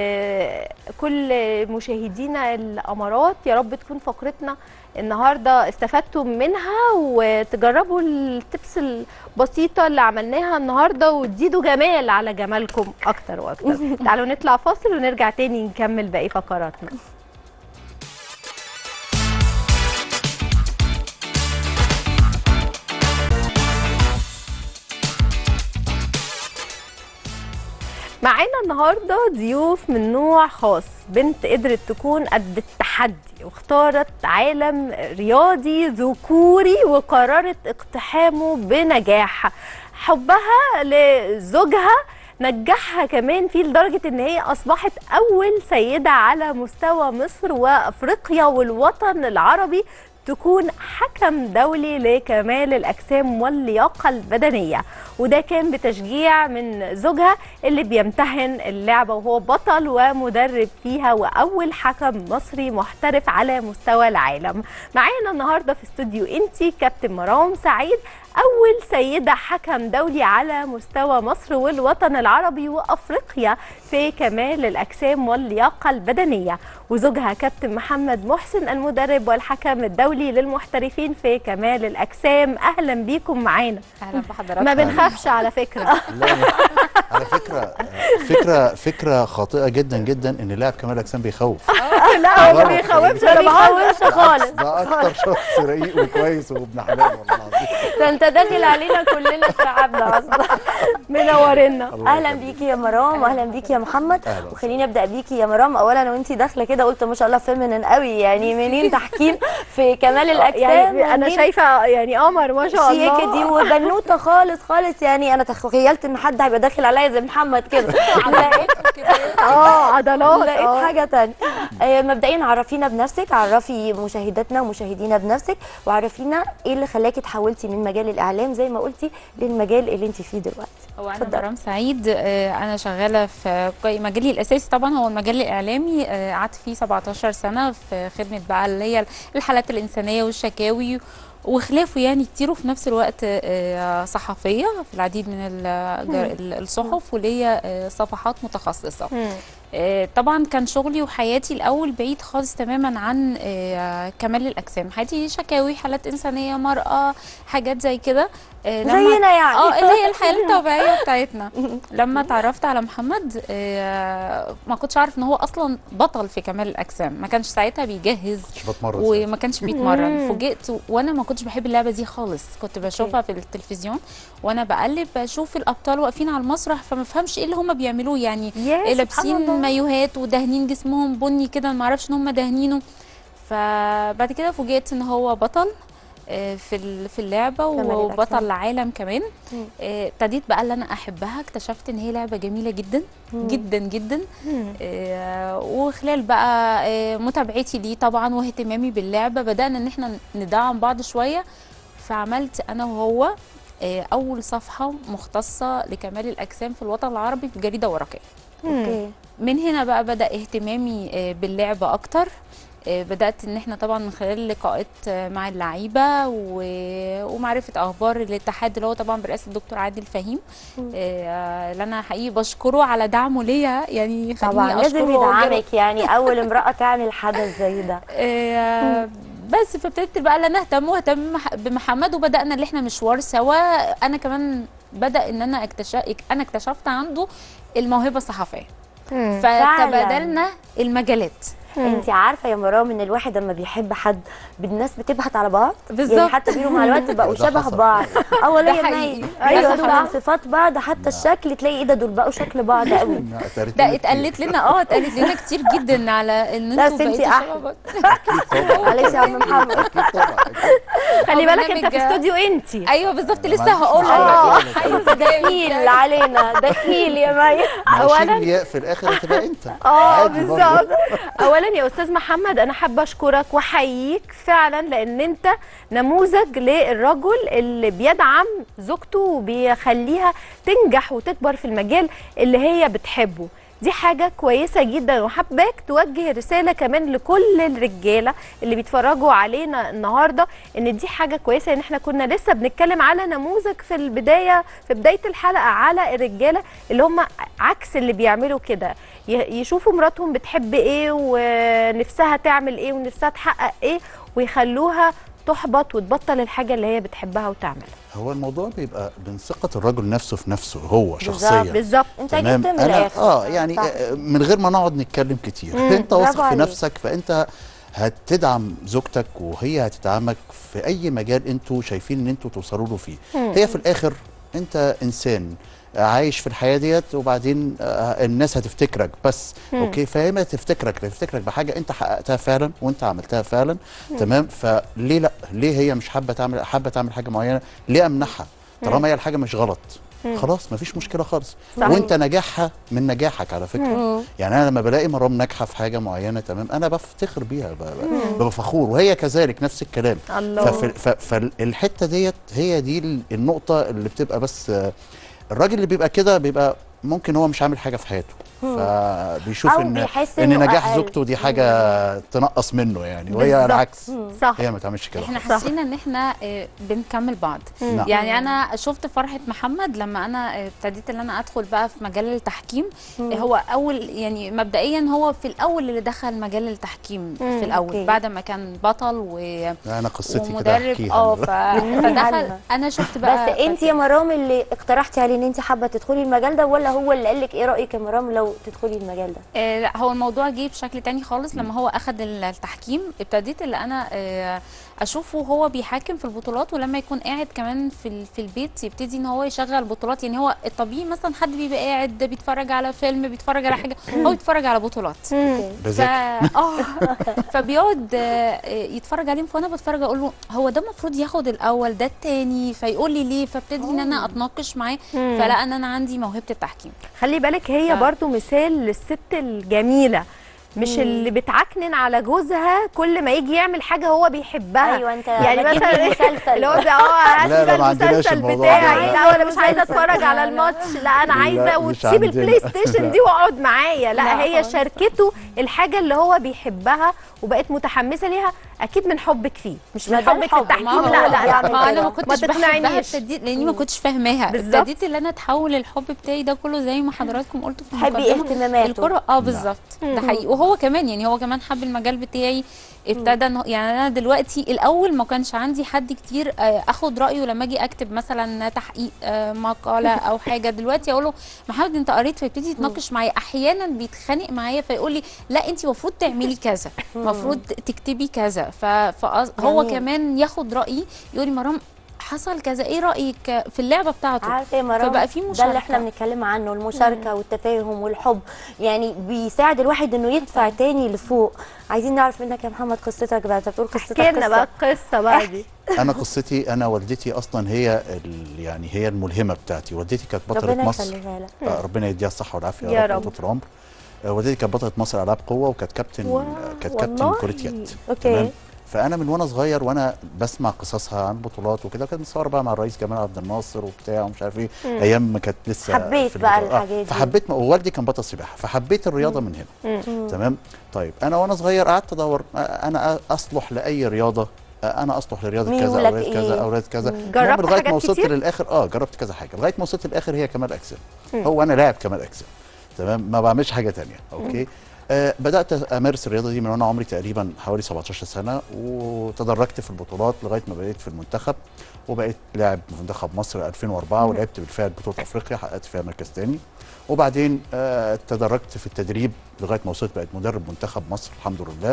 وكل مشاهدينا الامارات يا رب تكون فقرتنا النهارده استفدتم منها وتجربوا التبس البسيطه اللي عملناها النهارده وتزيدوا جمال على جمالكم اكتر واكتر تعالوا نطلع فاصل ونرجع تاني نكمل باقي فقراتنا معانا النهارده ضيوف من نوع خاص بنت قدرت تكون قد التحدي واختارت عالم رياضي ذكوري وقررت اقتحامه بنجاح حبها لزوجها نجحها كمان فيه لدرجة ان هي اصبحت اول سيدة على مستوى مصر وافريقيا والوطن العربي تكون حكم دولي لكمال الأجسام واللياقة البدنية وده كان بتشجيع من زوجها اللي بيمتهن اللعبة وهو بطل ومدرب فيها وأول حكم مصري محترف على مستوى العالم معانا النهاردة في استوديو انتي كابتن مرام سعيد أول سيدة حكم دولي على مستوى مصر والوطن العربي وأفريقيا في كمال الأجسام واللياقة البدنية وزوجها كابتن محمد محسن المدرب والحكم الدولي للمحترفين في كمال الأجسام أهلا بيكم معانا اهلا بحضرتك ما بنخافش على فكرة لا على فكره فكره فكره خاطئه جدا جدا ان لاعب كمال اجسام بيخوف لا هو ما غلط. بيخوفش ما أنا بهزر بيخوفش خالص ده اكتر شخص رقيق وكويس وابن حلال والله العظيم ده انت داخل علينا كلنا تعبنا اصلا منورنا الله اهلا يخليك. بيكي يا مرام واهلا بيكي يا محمد أهلا وسهلا. وخليني ابدا بيكي يا مرام اولا وانتي داخله كده قلت ما شاء الله فيمينين قوي يعني منين تحكيم في كمال الاجسام يعني أنا ومنين شايفة يعني قمر ما شاء الله شيكه دي وبنوته خالص خالص يعني انا تخيلت ان حد هيبقى داخل عليا زي محمد كده لقيت اه عضلات لقيت آه. حاجه تانية آه، مبدئيا عرفينا بنفسك عرفي مشاهداتنا ومشاهدينا بنفسك وعرفينا ايه اللي خلاكي تحولتي من مجال الاعلام زي ما قلتي للمجال اللي انت فيه دلوقتي هو انا اتفضلي. مرام سعيد آه، انا شغاله في مجالي الاساسي طبعا هو المجال الاعلامي آه، قعدت فيه 17 سنه في خدمه بقى اللي هي الحالات الانسانيه والشكاوي وخلافه يعني كتير وفي نفس الوقت آه، صحفيه في العديد من ال- الصحف وليا آه، صفحات متخصصه مم. آه، طبعا كان شغلي وحياتي الاول بعيد خالص تماما عن آه، كمال الاجسام حياتي شكاوي حالات انسانيه مراه حاجات زي كده آه، لما- زينا يعني اه اللي هي الحياه الطبيعيه بتاعتنا لما اتعرفت على محمد آه، ما كنتش عارف ان هو اصلا بطل في كمال الاجسام ما كانش ساعتها بيجهز مش بتمرن وما كانش بيتمرن مم. فوجئت وانا ما كنتش بحب اللعبه دي خالص كنت بشوفها في التلفزيون وانا بقلب بشوف الابطال واقفين على المسرح فما فهمش ايه اللي هم بيعملوه يعني يا سبحان لابسين الله. مايوهات ودهنين جسمهم بني كده ما اعرفش ان هم دهنينه فبعد كده فوجئت ان هو بطل آه، في ال- في اللعبه كمال وبطل الأجسام. العالم كمان مم. آه، ابتديت بقى اللي انا احبها اكتشفت ان هي لعبه جميله جدا جدا جدا مم. آه، وخلال بقى آه، متابعتي ليه طبعا واهتمامي باللعبه بدانا ان احنا ندعم بعض شويه فعملت انا وهو آه، اول صفحه مختصه لكمال الاجسام في الوطن العربي في جريده ورقيه اوكي من هنا بقى بدا اهتمامي آه، باللعبه اكتر آه، بدات ان احنا طبعا من خلال لقاءات آه، مع اللعيبه و- ومعرفه اخبار الاتحاد اللي هو طبعا برئاسه الدكتور عادل فهيم آه، اللي انا حقيقي بشكره على دعمه ليا يعني خليني طبعا لازم أشكره يدعمك يعني اول امراه تعمل حدث زي ده آه، بس فابتديت بقى ان انا اهتم واهتم مح- بمحمد وبدانا اللي احنا مشوار سوا انا كمان بدا ان انا اكتشف انا اكتشفت عنده الموهبه الصحفيه فتبادلنا المجالات انت عارفه يا مرام ان الواحد لما بيحب حد الناس بتبهت على بعض بالظبط. يعني حتى بينهم مع الوقت بقوا ده شبه حصل. بعض اه والله ده يا حقيقي. مي أيوة بياخدوا صح. من صفات بعض حتى الشكل تلاقي ايه ده دول بقوا شكل بعض قوي ده اتقالت لنا اه اتقالت لنا كتير جدا على ان لا، انتوا بس انتي بقيتوا أحلى. شبه بعض. معلش يا عم محمد اكيد طبعا خلي هو بالك انت برنامج- في استوديو انت ايوه بالظبط لسه معلش، هقول مش اه عارف أقول لك. دخيل علينا دخيل يا مي اولا الياء في الاخر هتبقى انت اه عادي برضه. بالظبط اولا يا استاذ محمد انا حابه اشكرك واحييك فعلا لان انت نموذج للرجل اللي بيدعم زوجته وبيخليها تنجح وتكبر في المجال اللي هي بتحبه دي حاجة كويسة جدا وحباك توجه رسالة كمان لكل الرجالة اللي بيتفرجوا علينا النهاردة ان دي حاجة كويسة ان احنا كنا لسه بنتكلم على نموذج في البداية في بداية الحلقة على الرجالة اللي هم عكس اللي بيعملوا كده ي- يشوفوا مراتهم بتحب ايه ونفسها تعمل ايه ونفسها تحقق ايه ويخلوها تحبط وتبطل الحاجة اللي هي بتحبها وتعملها هو الموضوع بيبقى من ثقة الرجل نفسه في نفسه هو بالظبط، شخصيا بالظبط انت تمام جبت من انا الاخر اه يعني صح. آه، من غير ما نقعد نتكلم كتير مم، انت برافو واثق في عليك. نفسك فانت هتدعم زوجتك وهي هتدعمك في اي مجال انتوا شايفين ان انتوا توصلوا له فيه هي في الاخر انت انسان عايش في الحياه ديت وبعدين آه، الناس هتفتكرك بس اوكي فهي ما تفتكرك تفتكرك بحاجه انت حققتها فعلا وانت عملتها فعلا تمام فليه لا ليه هي مش حابه تعمل حابه تعمل حاجه معينه ليه امنعها طالما هي الحاجه مش غلط خلاص مفيش مشكله خالص صحيح. وانت نجاحها من نجاحك على فكره مم. يعني انا لما بلاقي مرام ناجحه في حاجه معينه تمام انا بفتخر بيها ب- ب- ببقى فخور وهي كذلك نفس الكلام الله ففي- ف- فالحته ديت هي دي ال- النقطه اللي بتبقى بس آه، الراجل اللي بيبقى كده بيبقى ممكن هو مش عامل حاجه في حياته فبيشوف أو ان بيحس ان إنه نجاح أقل. زوجته دي حاجه تنقص منه يعني وهي بالظبط. العكس صح هي ما تعملش كده احنا خالص. حاسين ان احنا آه، بنكمل بعض نعم. يعني انا شفت فرحه محمد لما انا آه، ابتديت ان انا ادخل بقى في مجال التحكيم آه، هو اول يعني مبدئيا هو في الاول اللي دخل مجال التحكيم في الاول أوكي. بعد ما كان بطل و انا قصتي كده ومدرب احكيها اه أنا. ف... فدخل عنها. انا شفت بقى بس انت يا مرام اللي اقترحتي عليه ان انت حابه تدخلي المجال ده ولا هو اللي قال لك ايه رايك يا مرام لو تدخلي المجال ده آه لا هو الموضوع جه بشكل تاني خالص لما هو اخد ال- التحكيم ابتديت اللي انا آه اشوفه هو بيحاكم في البطولات ولما يكون قاعد كمان في ال- في البيت يبتدي ان هو يشغل بطولات يعني هو الطبيعي مثلا حد بيبقى قاعد بيتفرج على فيلم بيتفرج على حاجه هو بيتفرج على بطولات ف... بذاكر اه فبيقعد آه، يتفرج عليهم فانا بتفرج اقول له هو ده المفروض ياخد الاول ده التاني فيقول لي ليه فابتدي ان انا اتناقش معاه فلا ان انا عندي موهبه التحكيم خلي بالك هي ف- برضو مثال للست الجميله مش اللي بتعكنن على جوزها كل ما يجي يعمل حاجه هو بيحبها ايوه انت يعني ما تجيبش مثلا المسلسل. اللي هو ده اه لا، هات لا، بقى ما عندناش المسلسل الموضوع ده، بتاعي لا. لا انا مش عايزه اتفرج على الماتش لا انا لا، عايزه مش وتسيب عندنا. البلاي ستيشن دي واقعد معايا لا, لا، هي خالص. شاركته الحاجه اللي هو بيحبها وبقت متحمسه ليها اكيد من حبك فيه مش ما من ده حبك الحب، في ما التحكيم هو لا لا يعني لا ما انا كده. ما ما كنتش بحبها تقنعنيش. ابتديت لاني ما كنتش فاهماها بالظبط. ابتديت ان انا اتحول الحب بتاعي ده كله زي ما حضراتكم قلتوا في تحبي المقدمة. اهتماماته. الكره اه بالظبط ده حقيقي وهو كمان يعني هو كمان حب المجال بتاعي ابتدى إنه- يعني انا دلوقتي الاول ما كانش عندي حد كتير آه، اخد رايه لما اجي اكتب مثلا تحقيق آه، مقاله او حاجه دلوقتي اقول له محمد انت قريت فيبتدي يتناقش معايا احيانا بيتخانق معايا فيقول لي لا انت المفروض تعملي كذا المفروض تكتبي كذا فهو جميل. كمان ياخد رايي يقول لي مرام حصل كذا ايه رايك في اللعبه بتاعته عارفه يا مرام فبقى في ده مشاركه اللي احنا بنتكلم عنه المشاركه والتفاهم والحب يعني بيساعد الواحد انه يدفع تاني لفوق عايزين نعرف منك يا محمد قصتك بقى انت بتقول قصتك احكي لنا قصة. بقى القصه بقى دي انا قصتي انا والدتي اصلا هي ال- يعني هي الملهمه بتاعتي والدتي كانت بطله ربنا مصر يخليها لك آه، ربنا يديها الصحه والعافيه يا يا رب. رب طول العمر آه، والدتي كانت بطله مصر العاب قوه وكانت كابتن واو، كانت كابتن والله. كره يد اوكي تمام فانا من وانا صغير وانا بسمع قصصها عن بطولات وكده كانت متصوره بقى مع الرئيس جمال عبد الناصر وبتاع ومش عارف ايه ايام ما كانت لسه حبيت في بقى البطولة. الحاجات دي. فحبيت ووالدي كان بطل سباحه فحبيت الرياضه من هنا تمام طيب انا وانا صغير قعدت ادور آه، انا اصلح لاي رياضه آه، انا اصلح لرياضه كذا او ميولك رياضه إيه؟ كذا او رياضه كذا جربت المهم لغايه حاجات ما وصلت كتير؟ للاخر اه جربت كذا حاجه لغايه ما وصلت للاخر هي كمال اجسام هو انا لاعب كمال اجسام تمام ما بعملش حاجه تانية اوكي آه بدات امارس الرياضه دي من وانا عمري تقريبا حوالي 17 سنه وتدرجت في البطولات لغايه ما بقيت في المنتخب وبقيت لاعب في منتخب مصر 2004 ولعبت بالفعل بطوله افريقيا حققت فيها مركز تاني وبعدين آه تدرجت في التدريب لغايه ما وصلت بقيت مدرب منتخب مصر الحمد لله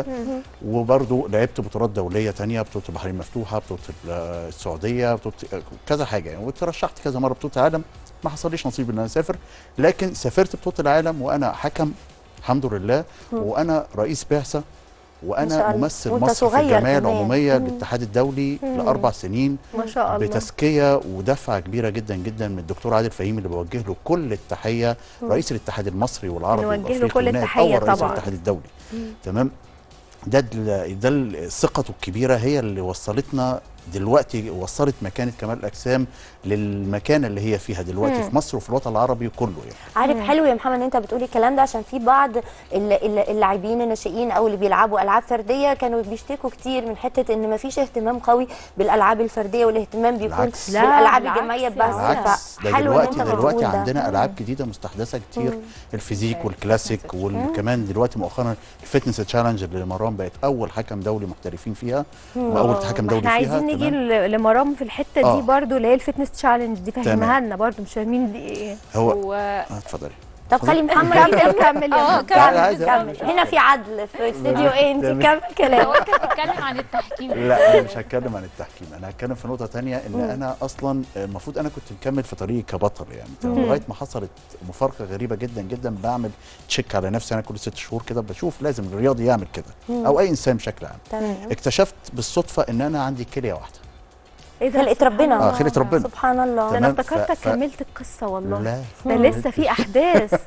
وبرضه لعبت بطولات دوليه تانية بطوله البحرين المفتوحه بطوله ال- السعوديه بطوله آه، كذا حاجه يعني وترشحت كذا مره بطوله العالم ما حصليش نصيب ان انا اسافر لكن سافرت بطوله العالم وانا حكم الحمد لله وانا رئيس بعثه ما شاء وانا الله. ممثل وأنت مصر في صغير الجمعيه كمان. العموميه للاتحاد الدولي لاربع سنين ما شاء الله بتزكيه ودفعه كبيره جدا جدا من الدكتور عادل فهيم اللي بوجه له كل التحيه رئيس الاتحاد المصري والعربي نوجه له والافريقي كل والنائب التحية أول رئيس طبعاً. الاتحاد الدولي تمام ده ال- ده ال- ثقته الكبيره هي اللي وصلتنا دلوقتي وصلت مكانه كمال الاجسام للمكانه اللي هي فيها دلوقتي في مصر وفي الوطن العربي كله يعني عارف حلو يا محمد ان انت بتقولي الكلام ده عشان في بعض ال- ال- اللاعبين الناشئين او اللي بيلعبوا العاب فرديه كانوا بيشتكوا كتير من حته ان ما فيش اهتمام قوي بالالعاب الفرديه والاهتمام بيكون بالعكس. لا، بالالعاب بالعكس الجماعيه يا بس بالعكس ده فحلو ان دلوقتي انت دلوقتي بتقول ده. عندنا العاب جديده مستحدثه كتير الفيزيك والكلاسيك وكمان دلوقتي مؤخرا الفتنس تشالنج اللي مرام بقت اول حكم دولي محترفين فيها واول حكم ما دولي احنا فيها عايزين نيجي تمام؟ ل- لمرام في الحته آه. دي برضو اللي هي الفتنس تشالنج دي فهمها تمام. لنا برضو مش فاهمين دي ايه هو هو آه، اتفضلي طب خلي محمد كمل كمل اه يا كمل عادي، بالظبط. كمل هنا في عدل في استوديو ايه انت تمام. كمل كلام هو كان بيتكلم عن التحكيم لا انا مش هتكلم عن التحكيم انا هتكلم في نقطه تانية ان انا اصلا المفروض انا كنت مكمل في طريقي كبطل يعني تمام؟ لغايه ما حصلت مفارقه غريبه جدا جدا بعمل تشيك على نفسي انا كل ست شهور كده بشوف لازم الرياضي يعمل كده او اي انسان بشكل عام تمام اكتشفت بالصدفه ان انا عندي كليه واحده ايه ده خلقة سبحان ربنا. الله. اه خلقه ربنا سبحان الله ده انا تمام، افتكرتك ف- ف- كملت القصه والله لا ده لسه في احداث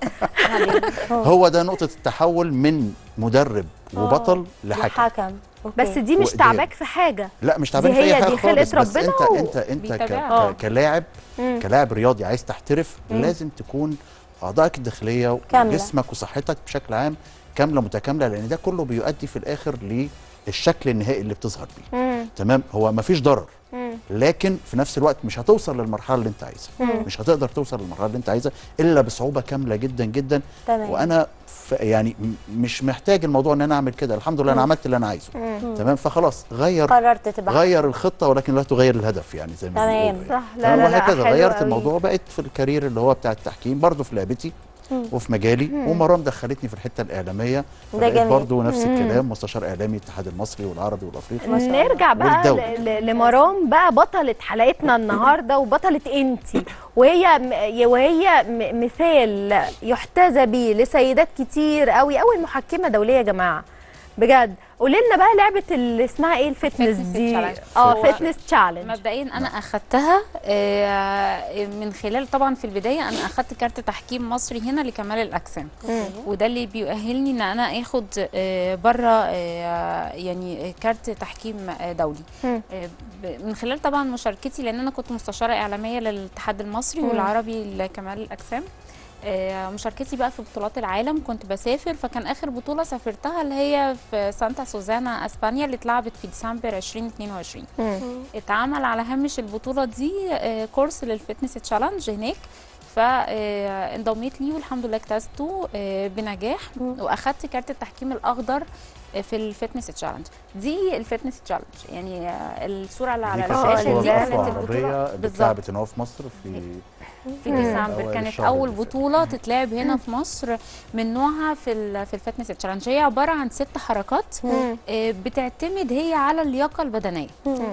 هو ده نقطه التحول من مدرب وبطل لحكم حكم بس دي مش وإيديه. تعباك في حاجه لا مش تعبان دي في اي هي حاجه دي خلقة خالص بس ربنا انت و- انت انت ك- بيتابعها. ك- كلاعب مم. كلاعب رياضي عايز تحترف لازم تكون اعضائك الداخليه كاملة. وجسمك وصحتك بشكل عام كامله متكامله لان ده كله بيؤدي في الاخر للشكل النهائي اللي بتظهر بيه مم. تمام هو مفيش ضرر مم. لكن في نفس الوقت مش هتوصل للمرحله اللي انت عايزها مم. مش هتقدر توصل للمرحله اللي انت عايزها الا بصعوبه كامله جدا جدا تمام. وانا ف يعني م- مش محتاج الموضوع ان انا اعمل كده الحمد لله انا عملت اللي انا عايزه مم. تمام فخلاص غير قررت تبقى غير الخطه ولكن لا تغير الهدف يعني زي ما تمام. بيقولوا يعني. صح لا لا لا وهكذا حلو غيرت قوي. الموضوع بقيت في الكارير اللي هو بتاع التحكيم برضه في لعبتي وفي مجالي ومرام دخلتني في الحته الاعلاميه ده فبقيت جميل. برضه نفس الكلام مستشار اعلامي الاتحاد المصري والعربي والافريقي ما شاء الله. نرجع بقى والدولي. ل- ل- لمرام بقى بطلة حلقتنا النهارده وبطلة انتي وهي م- وهي م- مثال يحتذى به لسيدات كتير قوي اول محكمة دولية يا جماعة بجد قولي لنا بقى لعبة اللي اسمها ايه الفتنس الفتنس دي تشالنج. اه هو- فتنس تشالنج مبدئيا انا اخدتها آه، من خلال طبعا في البدايه انا اخدت كارت تحكيم مصري هنا لكمال الاجسام وده اللي بيؤهلني ان انا اخد بره يعني كارت تحكيم آه، دولي مم. آه، ب- من خلال طبعا مشاركتي لان انا كنت مستشاره اعلاميه للاتحاد المصري مم. والعربي لكمال الاجسام آه، مشاركتي بقى في بطولات العالم كنت بسافر فكان اخر بطوله سافرتها اللي هي في سانتا سوزانا اسبانيا اللي اتلعبت في ديسمبر 2022 اتعمل على هامش البطوله دي آه، كورس للفتنس تشالنج هناك فانضميت ليه والحمد لله اجتزته آه، بنجاح واخدت كارت التحكيم الاخضر آه، في الفتنس تشالنج دي الفتنس تشالنج يعني آه، الصوره اللي على دي كانت الشاشه أول دي بطولة كانت عربية البطوله اللي بالظبط اتلعبت هنا في مصر في في مم. ديسمبر أوائل كانت الشهر اول اللي فات. بطوله تتلعب هنا في مصر من نوعها في ال- في الفتنس تشالنج هي عباره عن ست حركات مم. آه، بتعتمد هي على اللياقه البدنيه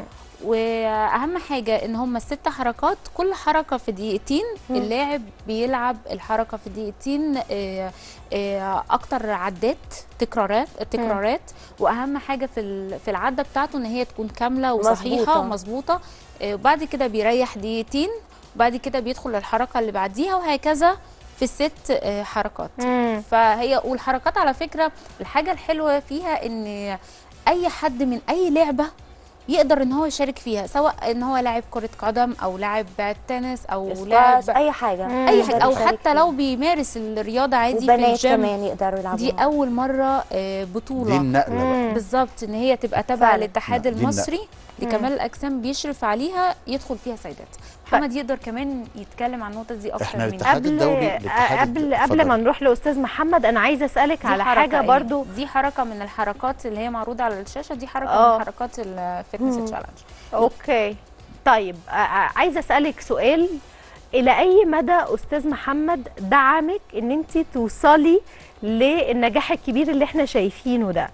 واهم حاجه ان هم الست حركات كل حركه في دقيقتين اللاعب بيلعب الحركه في دقيقتين آه، آه، اكتر عدات تكرارات تكرارات واهم حاجه في ال- في العده بتاعته ان هي تكون كامله وصحيحه مظبوطة. ومظبوطه آه، وبعد كده بيريح دقيقتين وبعد كده بيدخل الحركه اللي بعديها وهكذا في الست آه، حركات مم. فهي والحركات على فكره الحاجه الحلوه فيها ان اي حد من اي لعبه يقدر ان هو يشارك فيها سواء ان هو لاعب كره قدم او لاعب تنس او سكواش لاعب اي حاجه اي يقدر حاجه او يشارك حتى فيها. لو بيمارس الرياضه عادي في وبنات الجيم كمان يقدروا يلعبوا دي اول مره آه، بطوله دي النقله بقى بالظبط ان هي تبقى تبع فعلا. الاتحاد لا، دي النقلة. المصري لكمال الاجسام بيشرف عليها يدخل فيها سيدات محمد يقدر كمان يتكلم عن النقطه دي اكتر إحنا مني الاتحاد قبل الدولي- الاتحاد قبل الد- قبل ما اتفضل. نروح لاستاذ محمد انا عايزه اسالك دي على حركة حاجه إيه؟ برضو دي حركه من الحركات اللي هي معروضه على الشاشه دي حركه آه. من حركات الفتنس تشالنج اوكي طيب آه، آه، عايزه اسالك سؤال الى اي مدى استاذ محمد دعمك ان انت توصلي للنجاح الكبير اللي احنا شايفينه ده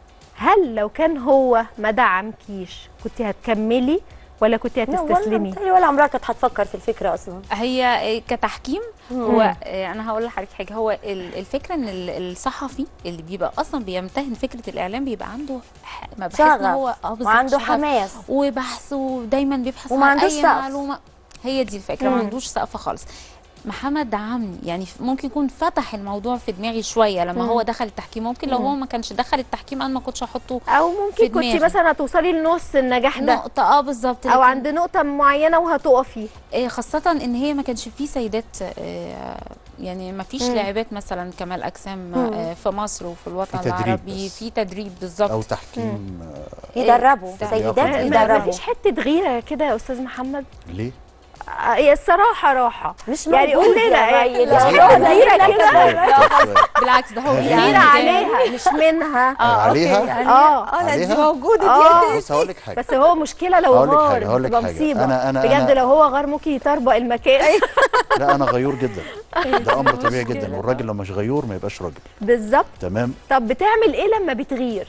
هل لو كان هو ما دعمكيش كنت هتكملي ولا كنت هتستسلمي ولا, ولا عمرها كانت هتفكر في الفكره اصلا هي آه، كتحكيم هو آه، انا هقول لحضرتك حاجه هو ال- الفكره ان ال- الصحفي اللي بيبقى اصلا بيمتهن فكره الاعلام بيبقى عنده ح- ما بحس ان شغف هو اه بالظبط وعنده شغف حماس وبحث ودايما بيبحث وما عن عندوش اي سقف. معلومه هي دي الفكره ما عندوش سقف خالص محمد دعمني يعني ممكن يكون فتح الموضوع في دماغي شويه لما هو دخل التحكيم ممكن لو هو ما كانش دخل التحكيم انا ما كنتش هحطه او في ممكن كنت دماغي. مثلا هتوصلي لنص النجاح ده نقطه اه بالظبط او لكن- عند نقطه معينه وهتقفي آه، خاصة ان هي ما كانش في سيدات آه، يعني ما فيش مم. لاعبات مثلا كمال اجسام آه، في مصر وفي الوطن في تدريب العربي بس. في تدريب او بالظبط تحكيم آه، يدربوا إيه، سيدات ما- ما يدربوا فيش حته غيره كده يا استاذ محمد ليه؟ آه، هي الصراحه راحه مش يعني قول موجودة لنا يا ايه راجل. مش لا، حته لا، غيره لا، كده طب سؤال. بالعكس ده هو غيرة غيره يعني عليها مش منها عليها اه عليها موجوده اه بص هقول لك حاجه بس هو مشكله لو هقول لك غار حاجة، هقول لك بتبقى حاجة. مصيبه أنا- أنا- بجد أنا- لو هو غار ممكن يطربق المكان لا انا غيور جدا ده امر طبيعي جدا والراجل لو مش غيور ما يبقاش راجل بالظبط تمام طب بتعمل ايه لما بتغير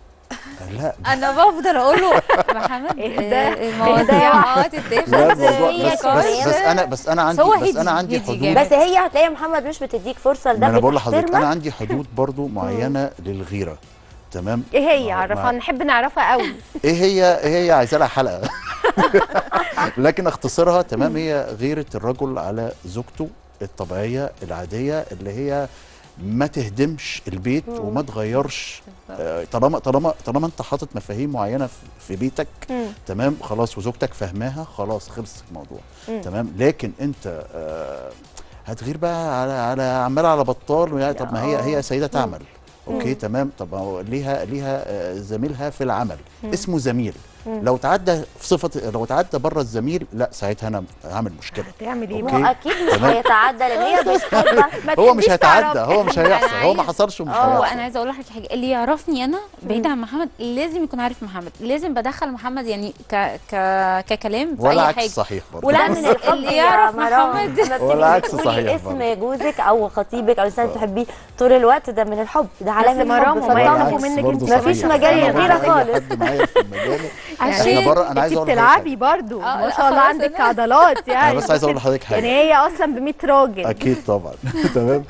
لا انا بفضل اقول له محمد اهدى، آه، اهدى المواضيع اه تتاخد لا الموضوع هي بس بس بس انا بس انا عندي هو بس هدي- انا عندي هدي حدود جامد. بس هي هتلاقي محمد مش بتديك فرصه ما لده انا بقول لحضرتك انا بتحترمك عندي حدود برضو معينه للغيره تمام ايه هي ما- عرفها ما- نحب نعرفها قوي ايه هي ايه هي عايزه لها حلقه لكن اختصارها تمام هي غيره الرجل على زوجته الطبيعيه العاديه اللي هي ما تهدمش البيت مم. وما تغيرش آه، طالما طالما طالما انت حاطط مفاهيم معينه في- في بيتك مم. تمام خلاص وزوجتك فاهماها خلاص خلص الموضوع مم. تمام لكن انت آه هتغير بقى على على عمال على بطال يعني طب ما هي هي سيده تعمل اوكي مم. تمام طب ما هو ليها ليها آه، زميلها في العمل مم. اسمه زميل مم. لو تعدى في صفه لو تعدى بره الزميل لا ساعتها انا هعمل مشكله هتعمل ايه أوكي. ما هو اكيد مش تمام. هيتعدى لان هي بتحبك ما هو مش تحبيش هيتعدى تعرف. هو مش هيحصل أنا هو ما عايز- حصلش ومش اه هيحصل انا عايزه اقول لك حاجه اللي يعرفني انا بعيد عن محمد لازم يكون عارف محمد لازم بدخل محمد يعني ك ك ككلام في ولا اي عكس حاجه صحيح برضه ولا من الحب اللي يا يعرف مرام. محمد لما بتيجي ولا عكس تقولي صحيح اسم برضه. جوزك او خطيبك او انسان بتحبيه طول الوقت ده من الحب ده علامه مرام حب وما ولا يعرفوا فطنطوا عكس منك برضه انت. مفيش صحيح. مجال أنا للغيرة برضه أي خالص. حد معايا في مجالي عشان انا بره انا عايز انت اقول لحضرتك بتلعبي برضو آه، ما لا شاء الله خلاص عندك أنا- عضلات يعني انا بس عايز اقول لحضرتك حاجه يعني هي اصلا ب 100 راجل اكيد طبعا تمام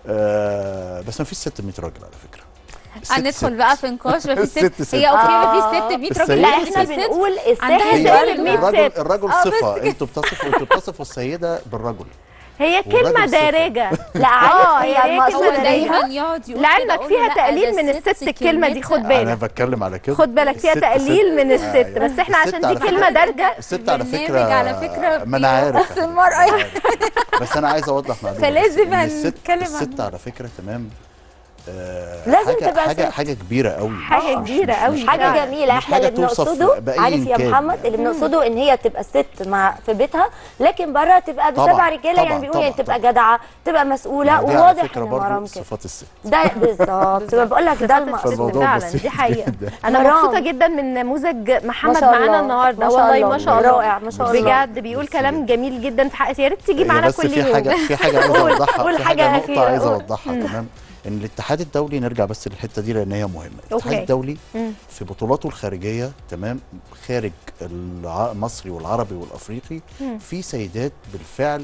آه بس ما فيش ست 100 راجل على فكره الست هندخل ست. بقى في نقاش ما فيش الست ست ست. هي اوكي ما آه. فيش ست 100 راجل السيدة لا لا احنا في ست بنقول عندها السحر هي سالب والميت 100 الرجل ست. الرجل آه، صفه انتوا بتصفوا انتوا بتصفوا السيده بالرجل هي والراجل كلمه صفر. دارجه لا آه، عارف هي هي هي المقصود كلمة هو دايما بيها دايما يقعد يقول لعلمك كده، أقول فيها لا، تقليل ده من الست الكلمه دي خد انا بالك بتكلم على كده خد بالك فيها الست تقليل ست. من الست أيوة. بس احنا الست عشان دي على كلمه فكرة- دارجه الست على برنامج فكره على فكرة ما انا عارف بيوصف المرأة. أنا عارف. بس انا عايز اوضح معلومه فلازم بس إن الست هنتكلم الست عنها. على فكره تمام آه لازم حاجه تبقى حاجه ست. حاجه كبيره قوي حاجة مش- كبيرة مش- قوي. مش حاجه فعلا. جميله مش احنا حاجة اللي توصف بنقصده بأي عارف يا إنكار. محمد اللي بنقصده ان هي تبقى ست مع في بيتها لكن بره تبقى طبعاً، بسبع رجاله طبعاً، يعني بيقول يعني طبعاً، تبقى طبعاً. جدعه تبقى مسؤوله دي على وواضح فكره ان برضه مرام كده صفات الست ده بالظبط بقول لك ده المقصود فالموضوع فعلا بسيط دي حقيقه جداً. انا مرام. مبسوطه جدا من نموذج محمد ما شاء معانا الله. النهارده ما شاء والله الله. ما شاء الله رائع ما شاء الله بجد بيقول ميرسي كلام جداً. جميل جدا في حق يا ريت تيجي هي معانا بس كل في يوم حاجه في حاجه عايز قول- اوضحها قول في حاجة حاجه أخيرة، نقطه عايز قول. اوضحها تمام ان الاتحاد الدولي نرجع بس للحته دي لان هي مهمه الاتحاد أوكي. الدولي مم. في بطولاته الخارجيه تمام خارج الع- المصري والعربي والافريقي مم. في سيدات بالفعل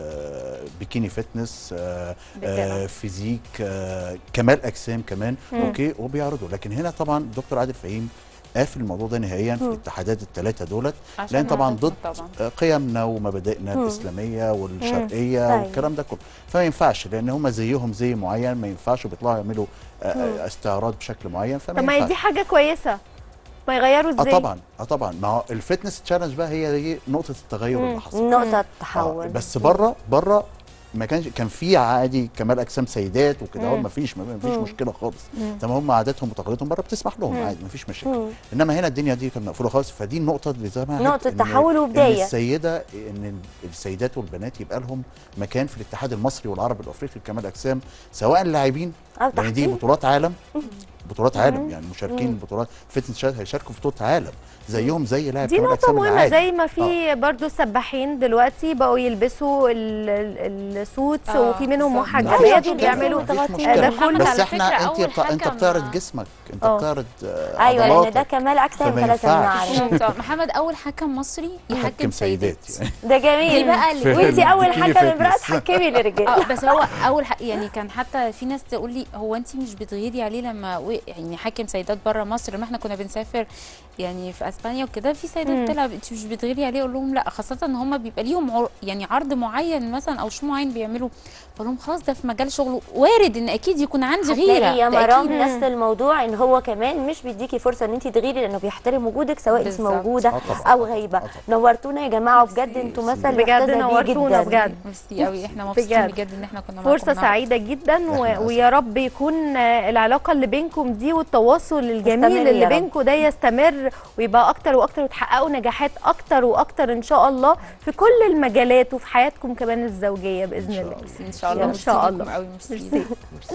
آه بيكيني فتنس آه آه فيزيك آه كمال اجسام كمان مم. اوكي وبيعرضوا لكن هنا طبعا الدكتور عادل فهيم قافل الموضوع ده نهائيا في الاتحادات الثلاثه دولت عشان لان طبعا عادتهم ضد طبعا. آه، قيمنا ومبادئنا مم. الاسلاميه والشرقيه أيوة. والكلام ده كله فما ينفعش لان هم زيهم زي معين ما ينفعش بيطلعوا يعملوا آه، آه، استعراض بشكل معين فما طب ما هي ينفعش دي حاجه كويسه ما يغيروا اه ازاي طبعا اه طبعا ما هو الفتنس تشالنج بقى هي دي نقطه التغير مم. اللي حصل نقطه آه تحول بس بره بره ما كانش كان في عادي كمال اجسام سيدات وكده هو مم. ما فيش ما فيش مم. مشكله خالص مم. تمام هم عاداتهم وتقاليدهم بره بتسمح لهم مم. عادي ما فيش مشاكل مم. انما هنا الدنيا دي كانت مقفوله خالص فدي النقطه اللي زي ما نقطة إن- تحول ان وبداية. السيده ان السيدات والبنات يبقى لهم مكان في الاتحاد المصري والعربي الافريقي لكمال اجسام سواء اللاعبين أو لان دي تحكيم. بطولات عالم بطولات عالم يعني مشاركين بطولات فتنس شات هيشاركوا في بطوله عالم زيهم زي لاعب دي كمال نقطة أجسام مهمة العادي. زي ما في برضو السباحين دلوقتي بقوا يلبسوا ال- ال- السوتس آه، وفي منهم بالظبط. محجبات مفيش وبيعملوا مشكلة. مفيش آه، ده مشكله كله بس على احنا فكرة انت أول بتا... انت حكم- بتعرض جسمك انت آه. بتعرض آه، ايوه لان ده عضلاتك كمال اجسام فما فلازم ينفعش. نعرف طب محمد اول حكم مصري يحكم حكم سيدات سيدات ده جميل دي بقى اللي وانتي اول بيكيني حاجه من امراه فتنس. تحكمي للرجال اه بس هو اول حق يعني كان حتى في ناس تقول لي هو انت مش بتغيري عليه لما و- يعني حاكم سيدات بره مصر لما احنا كنا بنسافر يعني في اسبانيا وكده في مم. سيدات بتلعب انت مش بتغيري عليه اقول لهم لا خاصه ان هم بيبقى ليهم عر... يعني عرض معين مثلا او شو معين بيعملوا بقول لهم خلاص ده في مجال شغله وارد ان اكيد يكون عندي غيره هتلاقي يا ده مرام أكيد. نفس الموضوع ان هو كمان مش بيديكي فرصه ان انت تغيري لانه بيحترم وجودك سواء انت بالظبط. موجوده آه طبعاً. او غايبه آه طبعاً. نورتونا يا جماعه وبجد انتوا مثل بجد يحتذى بيه نورتونا جدا بجد ميرسي قوي احنا مبسوطين بجد. بجد ان احنا كنا معاكم فرصة النهاردة. سعيدة جدا إحنا و... أسعد. ويا رب يكون آه، العلاقة اللي بينكم دي والتواصل الجميل يستمر اللي يا رب. بينكم ده يستمر ويبقى أكتر وأكتر وتحققوا نجاحات أكتر وأكتر إن شاء الله في كل المجالات وفي حياتكم كمان الزوجية بإذن الله ان شاء الله إن شاء ميرسي الله. ليكم قوي ميرسي ميرسي.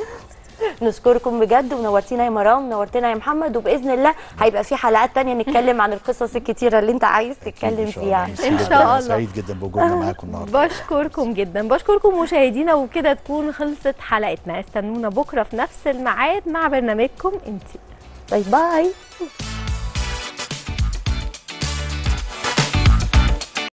نشكركم بجد ونورتينا يا مرام نورتنا يا محمد وباذن الله هيبقى في حلقات تانية نتكلم عن القصص الكتيره اللي انت عايز تتكلم إن شاء الله. فيها ميرسي إن جداً. شاء أنا الله. سعيد جدا بوجودنا معاكم النهارده بشكركم جدا بشكركم مشاهدينا وبكده تكون خلصت حلقتنا استنونا بكرة في نفس الميعاد مع برنامجكم انتي باي باي